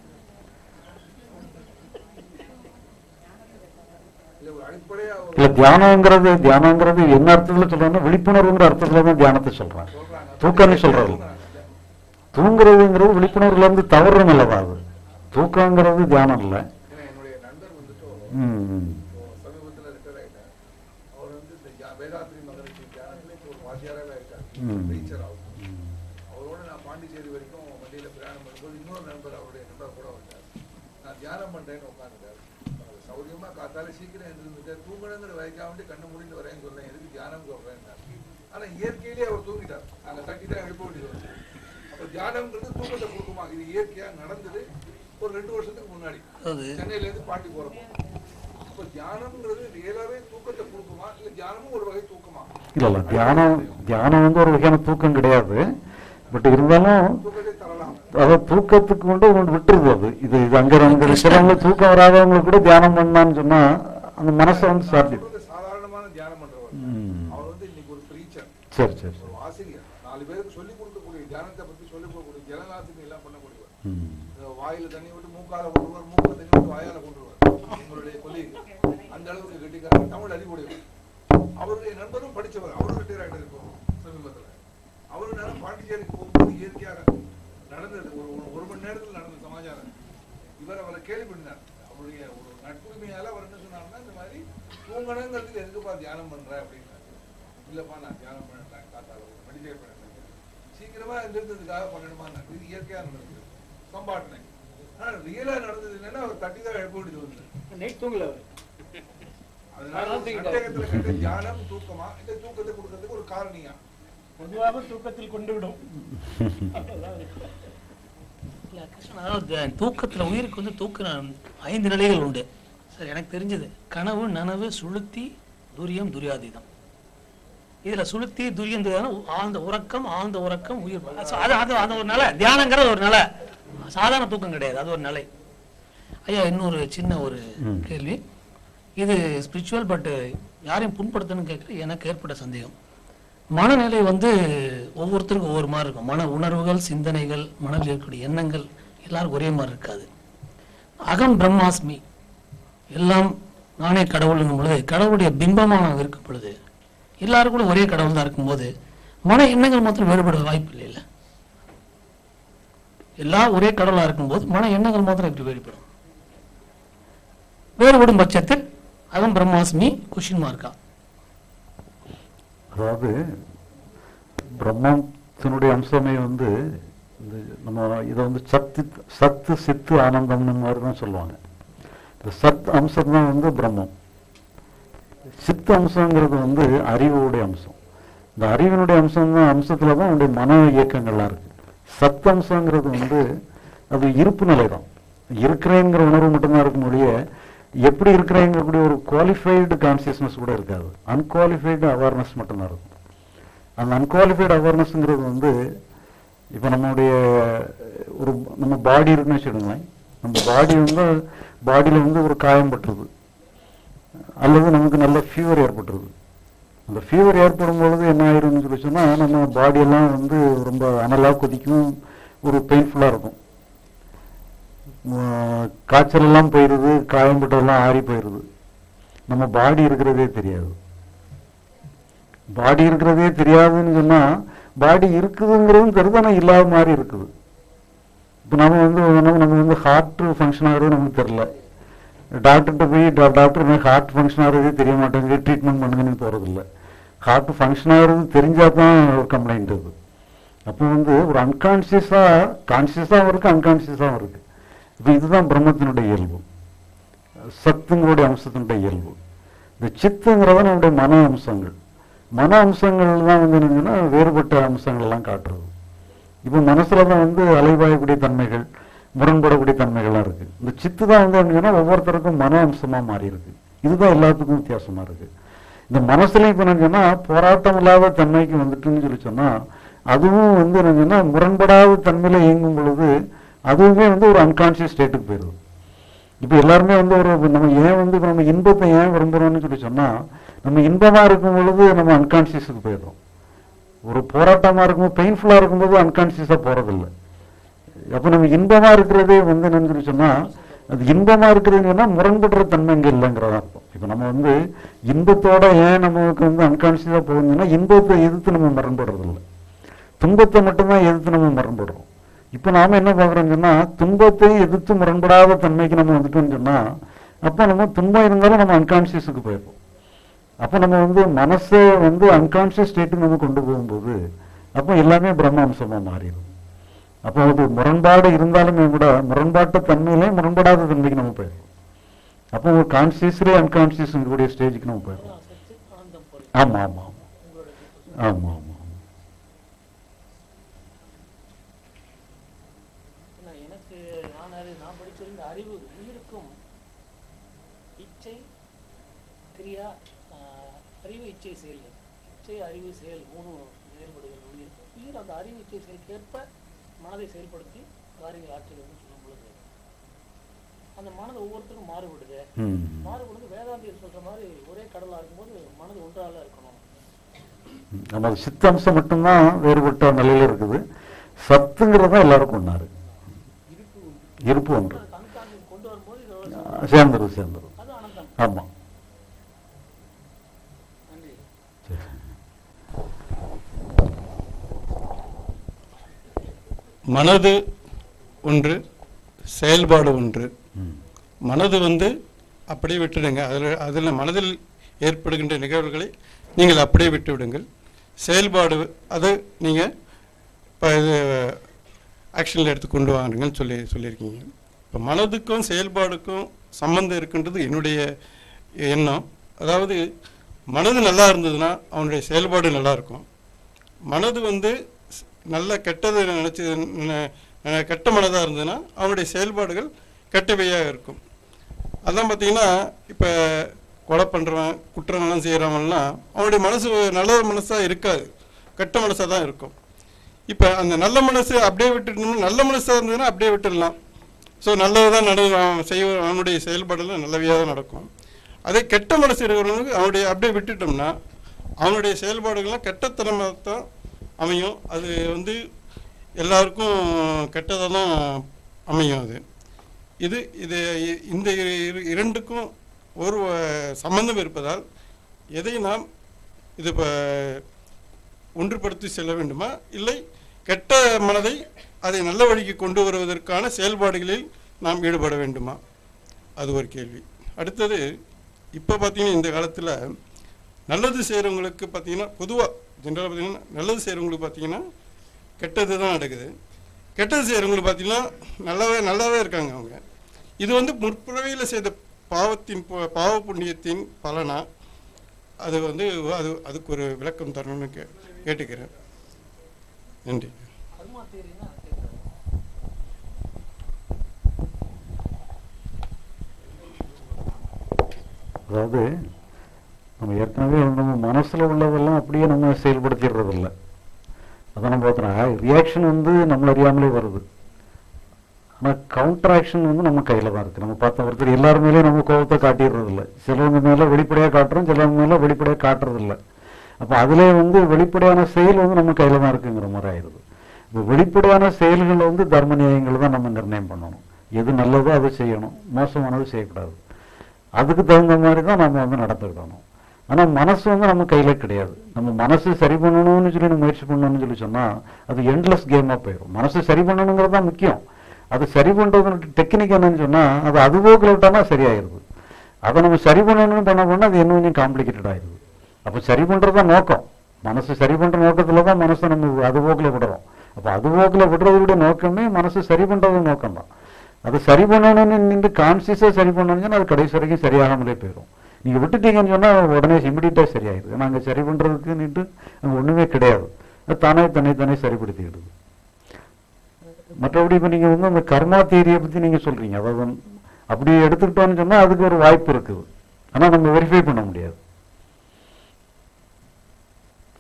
இல்ல ஒரு அடிப்படையா ஒரு இல்ல தியானங்கிறது தியானங்கிறது என்ன அர்த்தத்துல சொல்றாங்கன்னா விழிப்புணர்வுங்கிற அர்த்தத்துல தான் தியானத்தை சொல்றாங்க தூக்கம்னு சொல்றது தூங்குறதுங்கிறது விழிப்புணர்வுல இருந்து தவறு நிலவா அது தூக்கங்கிறது தியானம் இல்ல ஏன்னா என்னுடைய நண்பர் வந்துட்டு ம், ம். இப்போ சமீபத்துல ரிட்டையர் ஆயிட்டார் அவர் வந்து இந்த ஜா- வேதாத்ரி மகரிஷி தியானத்துல இப்போ ஒரு வாத்தியாராவே ஆயிட்டார் ம். டீச்சர் ஆகும் அவரோட நான் பாண்டிச்சேரி வரைக்கும் வண்டியில பிரயாணம் பண்ணும்போது இன்னொரு நண்பர் அவருடைய நண்பர் கூட வந்தார் நான் தியானம் பண்றேன்னு உட்காந்துட்டார் சௌரியமா காத்தால சீக்கிரம் எழுந்துட்டு தூங்கணுங்கிற வரைக்கும் வேண்டி கண்ணு மூடிட்டு வரேன்னு சொல்றேன் எதுக்கு தியானம் சொல்றேன் ஆனா இயற்கையிலேயே அவர் தூங்கிட்டார் நாங்க தட்டி தான் எழுப்ப வேண்டியது வந்து அப்ப தியானம்ங்கிறது தூக்கத்தை கொடுக்குமா இது இயற்கையா நடந்தது ஒரு ரெண்டு வருஷத்துக்கு முன்னாடி அதாவது சென்னையில இருந்து பாண்டி போறப்போ அப்ப தியானம்ங்கிறது ரியலாவே தூக்கத்தை கொடுக்குமா இல்ல தியானமும் ஒரு வகை தூக்கமா இல்ல இல்ல தியானம் தியானம் வந்து ஒரு வகையான தூக்கம் கிடையாது பட் இருந்தாலும் தூக்கத்தை தரலாம் அதாவது தூக்கத்துக்கு கொண்டு ஒன்று விட்டுருது அது இது இது அங்க அங்க இருக்கிறவங்க தூக்கம் வராதவங்களுக்கு கூட தியானம் பண்ணான்னு சொன்னா அந்த மனசை வந்து சாத்தி சொல்றது சாதாரணமான தியானம் பண்றவர் ம். அவர் வந்து இன்னைக்கு ஒரு பிரீச்சர் சரி சரி ஒரு ஆசிரியர் நாலு பேருக்கு சொல்லிக் கொடுக்கக்கூடிய தியானத்தை பத்தி சொல்லிக் கொடுக்கக்கூடிய ஜனநாசனி எல்லாம் பண்ணக்கூடியவர் ம். இந்த வாயில தண்ணி விட்டு மூக்கால கொண்டுருவார் மூக்கால தண்ணி விட்டு வாயால கொண்டுருவார் எங்களுடைய கொல்லீഗ് அந்த அளவுக்கு கெட்டிக்காரர் தமிழ் அறிவுடையவர் அவருடைய நண்பரும் படிச்சவர் அவரும் ரிட்டையர் ஆகிட்டு இருக்கோம் சமீபத்துல அவரு நேரம் பாண்டிச்சேரிக்கு போகும்போது இயற்கையாக நடந்தது ஒரு ஒரு- ஒரு மணி நேரத்தில் நடந்த சமாச்சாரம் இவர் அவரை கேள்வி பண்ணினார் அவருடைய ஒரு நட்புரிமையால அவர் என்ன சொன்னார்னா இந்த மாதிரி தூங்கணுங்கிறதுக்கு எதுக்குப்பா தியானம் பண்ற அப்படின்னாரு இல்லப்பா நான் தியானம் பண்ணேன் காத்தால மெடிடேட் பண்ணேன் சீக்கிரமா எழுந்திருந்ததுக்காக பண்ணணுமா இது இயற்கையா நடந்தது சம்பாட்டினை ஆனா ரியலா நடந்தது என்னன்னா அவர் தட்டி தான் எழுப்ப வேண்டியது வந்து நைட் தூங்கல அவரு அதனால அதான் தூங்கிட்டாரு. சந்தேகத்துல கேட்ட தியானம் தூக்கமா இந்த தூக்கத்தை கொடுக்கறதுக்கு ஒரு காரணியா பொதுவாக தூக்கத்தில் கொண்டு விடும் இல்ல கிருஷ்ணன் அதாவது த- தூக்கத்துல உயிருக்கு வந்து தூக்க ஐந்து நிலைகள் உண்டு சரி எனக்கு தெரிஞ்சது கனவு நனவு சுளுத்தி துரியம் துரியாதீதம் இதுல சுளுத்தி துரியம் துரியாதம் ஆழ்ந்த உறக்கம் ஆழ்ந்த உறக்கம் உயிர் அது அது அது ஒரு நிலை தியானங்கிறது ஒரு நிலை சாதாரண தூக்கம் கிடையாது அது ஒரு நிலை ஐயா இன்னொரு சின்ன ஒரு ம். கேள்வி இது ஸ்பிரிச்சுவல் பட் யாரையும் புண்படுத்தணும்னு கேட்குற எனக்கு ஏற்பட்ட சந்தேகம் மனநிலை வந்து ஒவ்வொருத்தருக்கும் ஒவ்வொரு மாதிரி இருக்கும் மன உணர்வுகள் சிந்தனைகள் மனதில் இருக்கக்கூடிய எண்ணங்கள் எல்லாருக்கும் ஒரே மாதிரி இருக்காது அகம் பிரம்மாஸ்மி எல்லாம் நானே கடவுளுங்கும் பொழுது கடவுளுடைய பிம்பமாக நாம் இருக்கும் பொழுது எல்லாரும் கூட ஒரே கடவுள் தான் இருக்கும்போது மன எண்ணங்கள் மாத்திரம் வேறுபட வாய்ப்பு இல்லை இல்லை எல்லாம் ஒரே கடவுளா இருக்கும்போது மன எண்ணங்கள் மாத்திரம் எப்படி வேறுபடும் வேறுபடும் பட்சத்தில் அகம் பிரம்மாஸ்மி கொஷின் மார்க்கா அதாவது பிரம்மத்தினுடைய அம்சமே வந்து இந்த நம்ம இதை வந்து சத்து சத்து சித்து ஆனந்தம்னு மாதிரி தான் சொல்லுவாங்க இந்த சத் அம்சம் தான் வந்து பிரம்மம் சித்து அம்சங்கிறது வந்து அறிவுடைய அம்சம் இந்த அறிவினுடைய அம்சம் தான் அம்சத்துல தான் உடைய மன இயக்கங்கள்லாம் இருக்கு சத் அம்சங்கிறது வந்து அது இருப்பு நிலை தான் இருக்கிறேங்கிற உணர்வு மட்டும்தான் இருக்கும் ஒழிய எப்படி இருக்கிறேங்கக்கூடிய ஒரு குவாலிஃபைடு கான்சியஸ்னஸ் கூட இருக்காது அன்குவாலிஃபைடு அவேர்னஸ் மட்டும்தான் இருக்கும் அந்த அன்குவாலிஃபைடு அவேர்னஸ்ங்கிறது வந்து இப்போ நம்மளுடைய ஒரு நம்ம பாடி இருக்குன்னு வச்சுக்கோங்களேன் நம்ம பாடி வந்து பாடியில் வந்து ஒரு காயம் பட்டுருது அல்லது நமக்கு நல்ல ஃபீவர் ஏற்பட்டுருது அந்த ஃபீவர் ஏற்படும் பொழுது என்ன ஆயிரும்னு சொல்லி சொன்னால் நம்ம பாடியெல்லாம் வந்து ரொம்ப அனலாக கொதிக்கும் ஒரு பெயின்ஃபுல்லாக இருக்கும் உம், காய்ச்சல் எல்லாம் போயிடுது காயம்பட்டதெல்லாம் ஆறி போயிடுது நம்ம பாடி இருக்கிறதே தெரியாது பாடி இருக்கிறதே தெரியாதுன்னு சொன்னா பாடி இருக்குதுங்கிறதும் தெரியுது ஆனால் இல்லாத மாதிரி இருக்குது இப்போ நம்ம வந்து நம்ம நம்ம வந்து ஹார்ட் ஃபங்க்ஷன் ஆகிறது நமக்கு தெரியல டாக்டர்கிட்ட போய் டா- டாக்டர் எனக்கு ஹார்ட் ஃபங்க்ஷன் ஆகிறதே தெரிய மாட்டேங்குது ட்ரீட்மெண்ட் பண்ணுங்கன்னு போகிறதில்ல ஹார்ட் ஃபங்க்ஷன் ஆகிறது தெரிஞ்சால் தான் ஒரு கம்ப்ளைண்ட் அது அப்போ வந்து ஒரு அன்கான்சியஸாக கான்சியஸாகவும் இருக்குது அன்கான்சியஸாகவும் இருக்குது இப்போ இதுதான் பிரம்மத்தினுடைய இயல்பு சத்துங்களுடைய அம்சத்தினுடைய இயல்பு இந்த சித்துங்கிறத நம்முடைய மன அம்சங்கள் மன அம்சங்கள் தான் வந்து என்னங்கன்னா வேறுபட்ட அம்சங்கள் எல்லாம் காட்டுறது இப்போ மனசுல தான் வந்து அலைபாயக்கூடிய தன்மைகள் முரண்படக்கூடிய தன்மைகள்லாம் இருக்கு இந்த சித்து தான் வந்து என்னன்னா ஒவ்வொருத்தருக்கும் மன அம்சமா மாறி இருக்கு இதுதான் எல்லாத்துக்கும் வித்தியாசமா இருக்கு இந்த மனசுலயும் இப்போ என்னன்னா போராட்டம் இல்லாத தன்மைக்கு வந்துட்டுன்னு சொல்லி சொன்னா அதுவும் வந்து என்னன்னா முரண்படாத தன்மையில இயங்கும் பொழுது அதுவுமே வந்து ஒரு அன்கான்சியஸ் ஸ்டேட்டுக்கு போயிடுது இப்போ எல்லாருமே வந்து ஒரு நம்ம ஏன் வந்து இப்ப நம்ம இன்பத்தை ஏன் விரும்புறோம்னு சொல்லி சொன்னா நம்ம இன்பமா இருக்கும் பொழுது நம்ம அன்கான்சியஸுக்கு போயிடுறோம் ஒரு போராட்டமா இருக்கும்போது பெயின்ஃபுல்லா இருக்கும்போது அன்கான்சியஸா போறதில்லை அப்ப நம்ம இன்பமா இருக்கிறதே வந்து என்னன்னு சொல்லி சொன்னா அது இன்பமா இருக்கிறதுன்னு சொன்னா முரண்படுற தன்மை இங்க இல்லைங்கிறதா அர்த்தம் இப்ப நம்ம வந்து இன்பத்தோட ஏன் நமக்கு வந்து அன்கான்சியஸா போகுதுன்னா இன்பத்தை எதிர்த்து நம்ம முரண்படுறது இல்லை துன்பத்தை மட்டும்தான் எதிர்த்து நம்ம முரண்படுறோம் இப்ப நாம என்ன பாக்குறோம்னு சொன்னா துன்பத்தை எதிர்த்து முரண்படாத தன்மைக்கு நம்ம வந்துட்டோம்னு சொன்னா அப்ப நம்ம துன்பம் இருந்தாலும் நம்ம அன்கான்சியஸுக்கு போயிடுறோம் அப்ப நம்ம வந்து மனசை வந்து அன்கான்சியஸ் ஸ்டேட்டுக்கு நம்ம கொண்டு போகும்போது அப்ப எல்லாமே பிரம்மாம்சமா மாறிடும் அப்போ அது முரண்பாடு இருந்தாலுமே கூட முரண்பாட்டு தன்மையிலே முரண்படாத தன்மைக்கு நம்ம போயிடுறோம் அப்போ ஒரு கான்சியஸ்லயே அன்கான்சியஸ் கூடிய ஸ்டேஜுக்கு நம்ம போயிடுறோம் ஆமா ஆமா ஆமா ஆமா ஆமா நான் எனக்கு நான் அறி நான் படிச்சிருந்த அறிவு உயிருக்கும் இச்சை கிரியா ஆஹ், அறிவு இச்சை செயல் இச்சை அறிவு செயல் மூணு செயல்படுகிறது உயிர் உயிர் அந்த அறிவு இச்சை செயலுக்கேற்ப மனதை செயல்படுத்தி காரியங்கள் ஆற்றுகிறதுன்னு சொல்லும் பொழுது அந்த மனது ஒவ்வொருத்தருக்கும் மாறுபடுது ம். மாறுபடுது வேதாந்தியர் சொல்ற மாதிரி ஒரே கடலா இருக்கும்போது மனது ஒன்றால இருக்கணும் நம்ம சித்தம்சம் மட்டும்தான் வேறுபட்ட நிலையில இருக்குது சத்துங்கிறது தான் எல்லாருக்கும் ஒன்னாரு இருப்பு ஒன்று அன்கான்சியஸ் கொண்டு வரும்போது இதோட சேர்ந்துரும் சேர்ந்துரும் அது அனந்தம் ஆமா நன்றி மனது ஒன்று செயல்பாடு ஒன்று ம். மனது வந்து அப்படியே விட்டுடுங்க அதில் அதில் மனதில் ஏற்படுகின்ற நிகழ்வுகளை நீங்கள் அப்படியே விட்டு விடுங்கள் செயல்பாடு அதை நீங்கள் இப்போ இது ஆக்ஷனில் எடுத்து கொண்டு வாங்குங்கன்னு சொல்லி சொல்லியிருக்கீங்க இப்போ மனதுக்கும் செயல்பாடுக்கும் சம்பந்தம் இருக்குன்றது என்னுடைய எண்ணம் அதாவது மனது நல்லா இருந்ததுன்னா அவனுடைய செயல்பாடு நல்லா இருக்கும் மனது வந்து ஸ்- நல்ல கெட்டதை நினச்சி கெட்ட மனதாக இருந்ததுன்னா அவனுடைய செயல்பாடுகள் கெட்டவையாக இருக்கும் அதான் பார்த்தீங்கன்னா இப்போ கொலை பண்ணுறவன் குற்றங்கள்லாம் செய்கிறவன்லாம் அவனுடைய மனசு நல்ல மனசாக இருக்காது கெட்ட மனசாக தான் இருக்கும் இப்போ அந்த நல்ல மனசு அப்படியே விட்டுட்டோம்னா நல்ல மனசாக இருந்ததுன்னா அப்படியே விட்டுடலாம் ஸோ நல்லது தான் நட அவன் செய்வ அவனுடைய செயல்பாடெல்லாம் நல்லவையாக தான் நடக்கும் அதே கெட்ட மனசு இருக்கிறவனுக்கு அவனுடைய அப்படியே விட்டுட்டோம்னா அவனுடைய செயல்பாடுகள்லாம் கெட்டத்தனமாக தான் அமையும் அது வந்து எல்லாருக்கும் கெட்டதாக தான் அமையும் அது இது இது இ- இந்த இரு- இரு- இரண்டுக்கும் ஒரு அஹ், சம்பந்தம் இருப்பதால் எதை நாம் இது இப்போ ஒன்றுபடுத்தி செல்ல வேண்டுமா இல்லை கெட்ட மனதை அதை நல்ல வழிக்கு கொண்டு வருவதற்கான செயல்பாடுகளில் நாம் ஈடுபட வேண்டுமா அது ஒரு கேள்வி அடுத்தது இப்போ பார்த்தீங்கன்னா இந்த காலத்தில் நல்லது செய்கிறவங்களுக்கு பார்த்தீங்கன்னா பொதுவாக ஜென்ரலாக பார்த்தீங்கன்னா நல்லது செய்கிறவங்களுக்கு பார்த்தீங்கன்னா கெட்டது தான் நடக்குது கெட்டது செய்கிறவங்களுக்கு பார்த்தீங்கன்னா நல்லாவே நல்லாவே இருக்காங்க அவங்க இது வந்து முற்பிறவியில் செய்த பாவத்தின் பு- பாவ புண்ணியத்தின் பலனா அது வந்து அது அதுக்கு ஒரு விளக்கம் தரணும்னு கே கேட்டுக்கிறேன் நன்றி கர்மா தேரின்னா அதாவது நம்ம ஏற்கனவே நம்ம மனசுல உள்ளதெல்லாம் அப்படியே நம்ம செயல்படுத்திடுறது இல்லை அதான் நம்ம பார்த்தோம் ரியாக்ஷன் வந்து நம்மள அறியாமலே வருது ஆனால் கவுண்டர் ஆக்ஷன் வந்து நம்ம கையில தான் இருக்கு நம்ம பார்த்த ஒருத்தர் எல்லார் மேலேயும் நம்ம கோபத்தை காட்டிடுறது இல்லை சிலவங்க மேல வெளிப்படையா காட்டுறோம் சிலவங்க மேல வெளிப்படையா காட்டுறது இல்லை அப்போ அதிலே வந்து வெளிப்படையான செயல் வந்து நம்ம கையில தான் இருக்குங்கிற மாதிரி ஆயிடுது இப்போ வெளிப்படையான செயல்கள் வந்து தர்ம நியாயங்கள் தான் நம்ம நிர்ணயம் பண்ணணும் எது நல்லதோ அதை செய்யணும் மோசமானது செய்யக்கூடாது அதுக்கு தகுந்த மாதிரி தான் நம்ம வந்து நடந்துக்கிடணும் ஆனா மனசு வந்து நம்ம கையில கிடையாது நம்ம மனசு சரி பண்ணணும்னு சொல்லி நம்ம முயற்சி பண்ணணும்னு சொல்லி சொன்னா அது எண்ட்லெஸ் கேமா போயிடும் மனசு சரி பண்ணணுங்கிறது தான் முக்கியம் அது சரி பண்றது டெக்னிக் என்னன்னு சொன்னா அது அது போக்கில் விட்டானா சரியாயிருது அதை நம்ம சரி பண்ணணும்னு பண்ண பண்ண அது இன்னும் கொஞ்சம் காம்ப்ளிகேட்டட் ஆயிருது அப்போ சரி பண்றது தான் நோக்கம் மனசு சரி பண்ற நோக்கத்துல தான் மனசை நம்ம அது போக்கில் விடுறோம் அப்போ அது போக்கில் விடுறதோட நோக்கமே மனசு சரி பண்றது நோக்கம் தான் அது சரி பண்ணணும்னு நின்று கான்சியஸா சரி பண்ணணும்னு சொன்னா அது கடைசி வரைக்கும் சரியாகாமலே போயிடும் நீங்க விட்டுட்டீங்கன்னு சொன்னா உடனே இமிடியட்டா சரியாயிடுது ஏன்னா அங்க சரி பண்றதுக்குன்னுட்டு அங்க ஒண்ணுமே கிடையாது அது தானே தன்னை தானே சரிப்படுத்திக்கிடுது மற்றபடி இப்ப நீங்க வந்து அந்த கர்மா தியரியை பத்தி நீங்க சொல்றீங்க அதாவது அப்படி எடுத்துக்கிட்டோம்னு சொன்னா அதுக்கு ஒரு வாய்ப்பு இருக்குது ஆனா நம்ம வெரிஃபை பண்ண முடியாது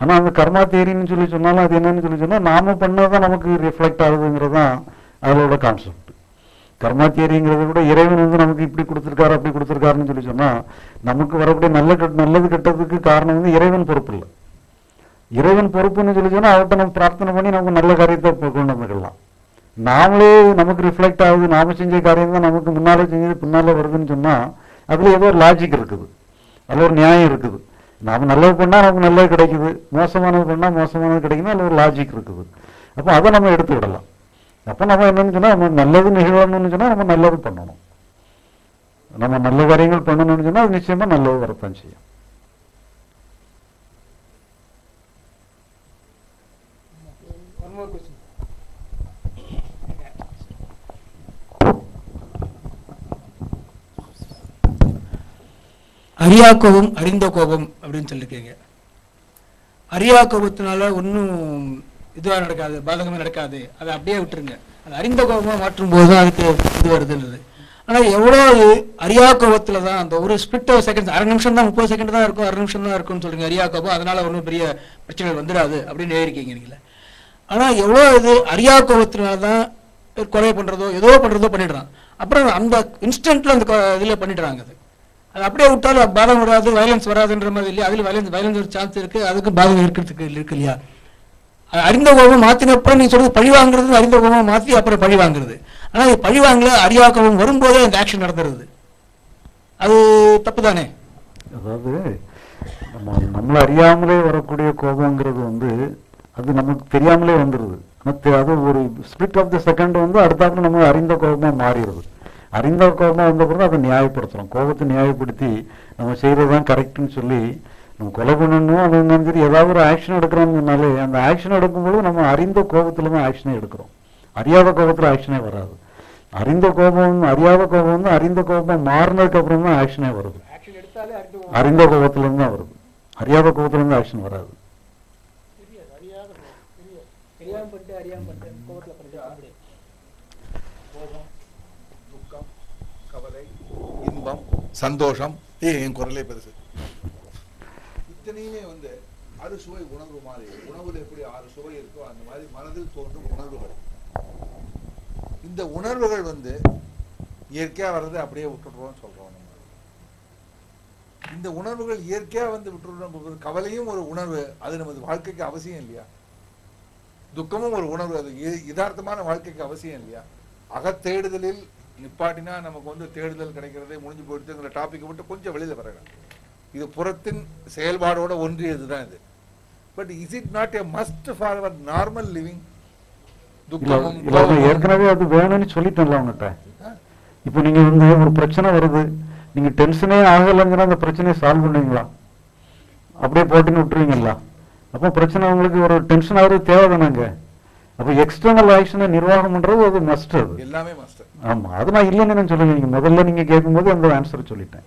ஆனா அந்த கர்மா தேரின்னு சொல்லி சொன்னாலும் அது என்னன்னு சொல்லி சொன்னா நாம பண்ணதான் நமக்கு ரிஃப்ளெக்ட் ஆகுதுங்கிறது தான் அதோட கான்செப்ட் கர்மா தியரிங்கிறத விட இறைவன் வந்து நமக்கு இப்படி கொடுத்துருக்காரு அப்படி கொடுத்துருக்காருன்னு சொல்லி சொன்னா நமக்கு வரக்கூடிய நல்ல கெட்ட நல்லது கெட்டதுக்கு காரணம் வந்து இறைவன் பொறுப்பு இல்லை இறைவன் பொறுப்புன்னு சொல்லி சொன்னா அவர்கிட்ட நம்ம பிரார்த்தனை பண்ணி நமக்கு நல்ல காரியத்தை கொ- கொண்டு வந்துக்கலாம் நாமளே நமக்கு ரிஃப்ளெக்ட் ஆகுது நாம செஞ்ச காரியம் தான் நமக்கு முன்னாலே செஞ்சது பின்னாலே வருதுன்னு சொன்னா அதுல ஏதோ ஒரு லாஜிக் இருக்குது அதுல ஒரு நியாயம் இருக்குது நாம நல்லது பண்ணா நமக்கு நல்லது கிடைக்குது மோசமானது பண்ணா மோசமானது கிடைக்குது அதுல ஒரு லாஜிக் இருக்குது அப்போ அதை நம்ம எடுத்து விடலாம் அப்போ நம்ம என்னன்னு சொன்னா நம்ம நல்லது நிகழணும்னு சொன்னா நம்ம நல்லது பண்ணணும் நம்ம நல்ல காரியங்கள் பண்ணணும்னு சொன்னா அது நிச்சயமா நல்லது வரத்தான் செய்யும் One more question. அறியா கோபம் அறிந்த கோபம் அப்படின்னு சொல்லியிருக்கீங்க அறியா கோபத்தினால ஒன்றும் இதுவாக நடக்காது பாதகமாக நடக்காது அதை அப்படியே விட்டுருங்க அது அறிந்த கோபமாக மாற்றும் போது தான் அதுக்கு இது வருதுன்றது ஆனால் எவ்வளோ அது அறியா கோபத்தில் தான் அந்த ஒரு ஸ்பிட் செகண்ட்ஸ் அரை நிமிஷம் தான் முப்பது செகண்ட் தான் இருக்கும் அரை நிமிஷம் தான் இருக்கும்னு சொல்றீங்க அறியா கோபம் அதனால ஒன்றும் பெரிய பிரச்சனை வந்துடாது அப்படின்னு எழுதிருக்கீங்க நீங்களே ஆனால் எவ்வளோ இது அறியா கோபத்தினால தான் கொலை பண்ணுறதோ ஏதோ பண்ணுறதோ பண்ணிடுறான் அப்புறம் அந்த இன்ஸ்டன்ட்ல அந்த இதில் பண்ணிடுறாங்க அது அது அப்படியே விட்டாலும் பாதம் வராது வயலன்ஸ் வராதுன்ற மாதிரி இல்லையா அதில் வயலன்ஸ் வயலன்ஸ் ஒரு சான்ஸ் இருக்கு அதுக்கு பாதம் இருக்கிறதுக்கு இருக்கு இல்லையா அது அறிந்த கோபம் மாத்தினப்ப நீ சொல்றது பழி வாங்குறது அறிந்த கோபம் மாத்தி அப்புறம் பழி வாங்குறது ஆனா இது பழி வாங்கல அறியா கோபம் வரும்போதே அந்த ஆக்ஷன் நடந்துருது அது தப்பு தானே அதாவது நம்ம நம்மள அறியாமலே வரக்கூடிய கோபங்கிறது வந்து அது நமக்கு தெரியாமலே வந்துடுது ஆனா தெ- அது ஒரு ஸ்பிளிட் ஆஃப் த செகண்ட் வந்து அடுத்தாப்புல நம்ம அறிந்த கோபமா மாறிடுது அறிந்த கோபமா வந்த பிறகு அதை நியாயப்படுத்துறோம் கோபத்தை நியாயப்படுத்தி நம்ம செய்யறதுதான் கரெக்ட்னு சொல்லி நம்ம கொலை பண்ணணும் அது என்னன்னு சரி ஏதாவது ஒரு ஆக்ஷன் எடுக்கிறோம்னாலே அந்த ஆக்ஷன் எடுக்கும்போது நம்ம அறிந்த கோபத்துல தான் ஆக்ஷனே எடுக்கிறோம் அறியாத கோபத்துல ஆக்ஷனே வராது அறிந்த கோபம் அறியாத கோபம் வந்து அறிந்த கோபம் மாறினதுக்கு அப்புறம் தான் ஆக்ஷனே வருது Action எடுத்தாலே அறிந்து கோபம். அறிந்த கோபத்துல இருந்து தான் வருது அறியாத கோபத்துல இருந்து ஆக்ஷன் வராது தெரியாது, அறியாத கோபம். தெரியாது. தெரியாம பண்ணிட்டு அறியாம பண்ணிட்டு கோபத்துல பண்ணிட்டு கோபம் துக்கம் கவலை இன்பம் சந்தோஷம் ஏ என் குரலே பெருசு இத்தனையுமே வந்து அறுசுவை உணர்வு மாதிரி உணவுல எப்படி ஆறு சுவை இருக்கோ அந்த மாதிரி மனதில் தோன்றும் உணர்வுகள் இந்த உணர்வுகள் வந்து இயற்கையா வர்றதை அப்படியே விட்டுடுறோம்னு சொல்றோம் நம்ம இந்த உணர்வுகள் இயற்கையா வந்து விட்டுடுறோம் கவலையும் ஒரு உணர்வு அது நமது வாழ்க்கைக்கு அவசியம் இல்லையா துக்கமும் ஒரு உணர்வு அது இ- யதார்த்தமான வாழ்க்கைக்கு அவசியம் இல்லையா அகத்தேடுதலில் நிப்பாட்டினா நமக்கு வந்து தேடுதல் கிடைக்கிறதே முடிஞ்சு போயிடுதுங்கிற டாபிக் விட்டு கொஞ்சம் வெளியில வரணும் இது புறத்தின் செயல்பாடோட ஒன்றியது தான் இது but is it not a must for our normal living இல்ல துக்கமும் இல்ல நான் கோபமும் ஏற்கனவே அது வேணும்னு சொல்லிட்டேன்ல அவங்ககிட்ட இப்போ நீங்க வந்து ஒரு பிரச்சனை வருது நீங்க டென்ஷனே ஆகலைங்கிற அந்த பிரச்சனையை சால்வ் பண்ணுவீங்களா அப்படியே போட்டுன்னு விட்டுருவீங்களா அப்போ பிரச்சனை உங்களுக்கு ஒரு டென்ஷன் ஆகுறது தேவை தானேங்க அப்போ எக்ஸ்டர்னல் ஆக்ஷனை நிர்வாகம் பண்றது அது மஸ்ட் அது எல்லாமே மஸ்ட் ஆமா அது நான் இல்லைன்னு நான் சொல்லல நீங்க முதல்ல நீங்க கேட்கும்போது அந்த ஆன்சர் சொல்லிட்டேன்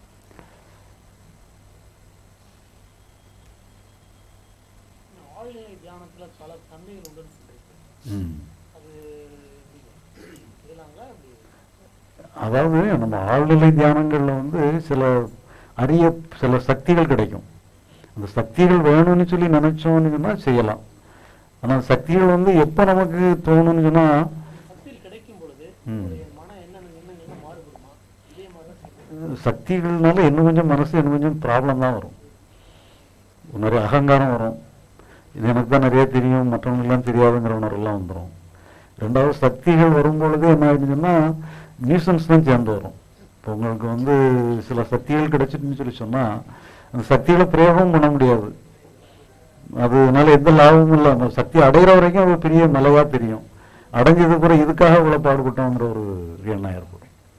ஆழ்நிலை தியானத்துல பல தன்மைகள் உண்டுன்னு சொல்றீங்க ம். அது இதெல்லாங்களா அப்படி அதாவது நம்ம ஆழ்நிலை தியானங்கள்ல வந்து சில அரிய சில சக்திகள் கிடைக்கும் அந்த சக்திகள் வேணும்னு சொல்லி நினைச்சோம்னு சொன்னா செய்யலாம் ஆனா சக்திகள் வந்து எப்ப நமக்கு தோணும்னு சொன்னா சக்தியில் கிடைக்கும் பொழுது ம். உங்களுடைய மன என்ன எண்ணங்கள்லாம் மாறுபடுமா இதே மாதிரி தான் செய்யணும். சக்திகள்னால இன்னும் கொஞ்சம் மனசு இன்னும் கொஞ்சம் ப்ராப்ளம் தான் வரும் நிறைய அகங்காரம் வரும் இது எனக்கு தான் நிறைய தெரியும் மற்றவங்களுக்கெல்லாம் தெரியாதுங்கிற உணர்வெல்லாம் வந்துடும் ரெண்டாவது சக்திகள் வரும் பொழுது என்ன ஆயிடுச்சுன்னா நியூசன்ஸ் தான் சேர்ந்து வரும் இப்போ உங்களுக்கு வந்து சில சக்திகள் கிடைச்சிட்டுன்னு சொல்லி சொன்னா அந்த சக்திகளை பிரயோகம் பண்ண முடியாது அதனால எந்த லாபமும் இல்லை அந்த சக்தி அடைகிற வரைக்கும் அது பெரிய மலையா தெரியும் அடைஞ்சது கூட இதுக்காக இவ்வளவு பாடுபட்டோங்கிற ஒரு எண்ணம் ஏற்படும்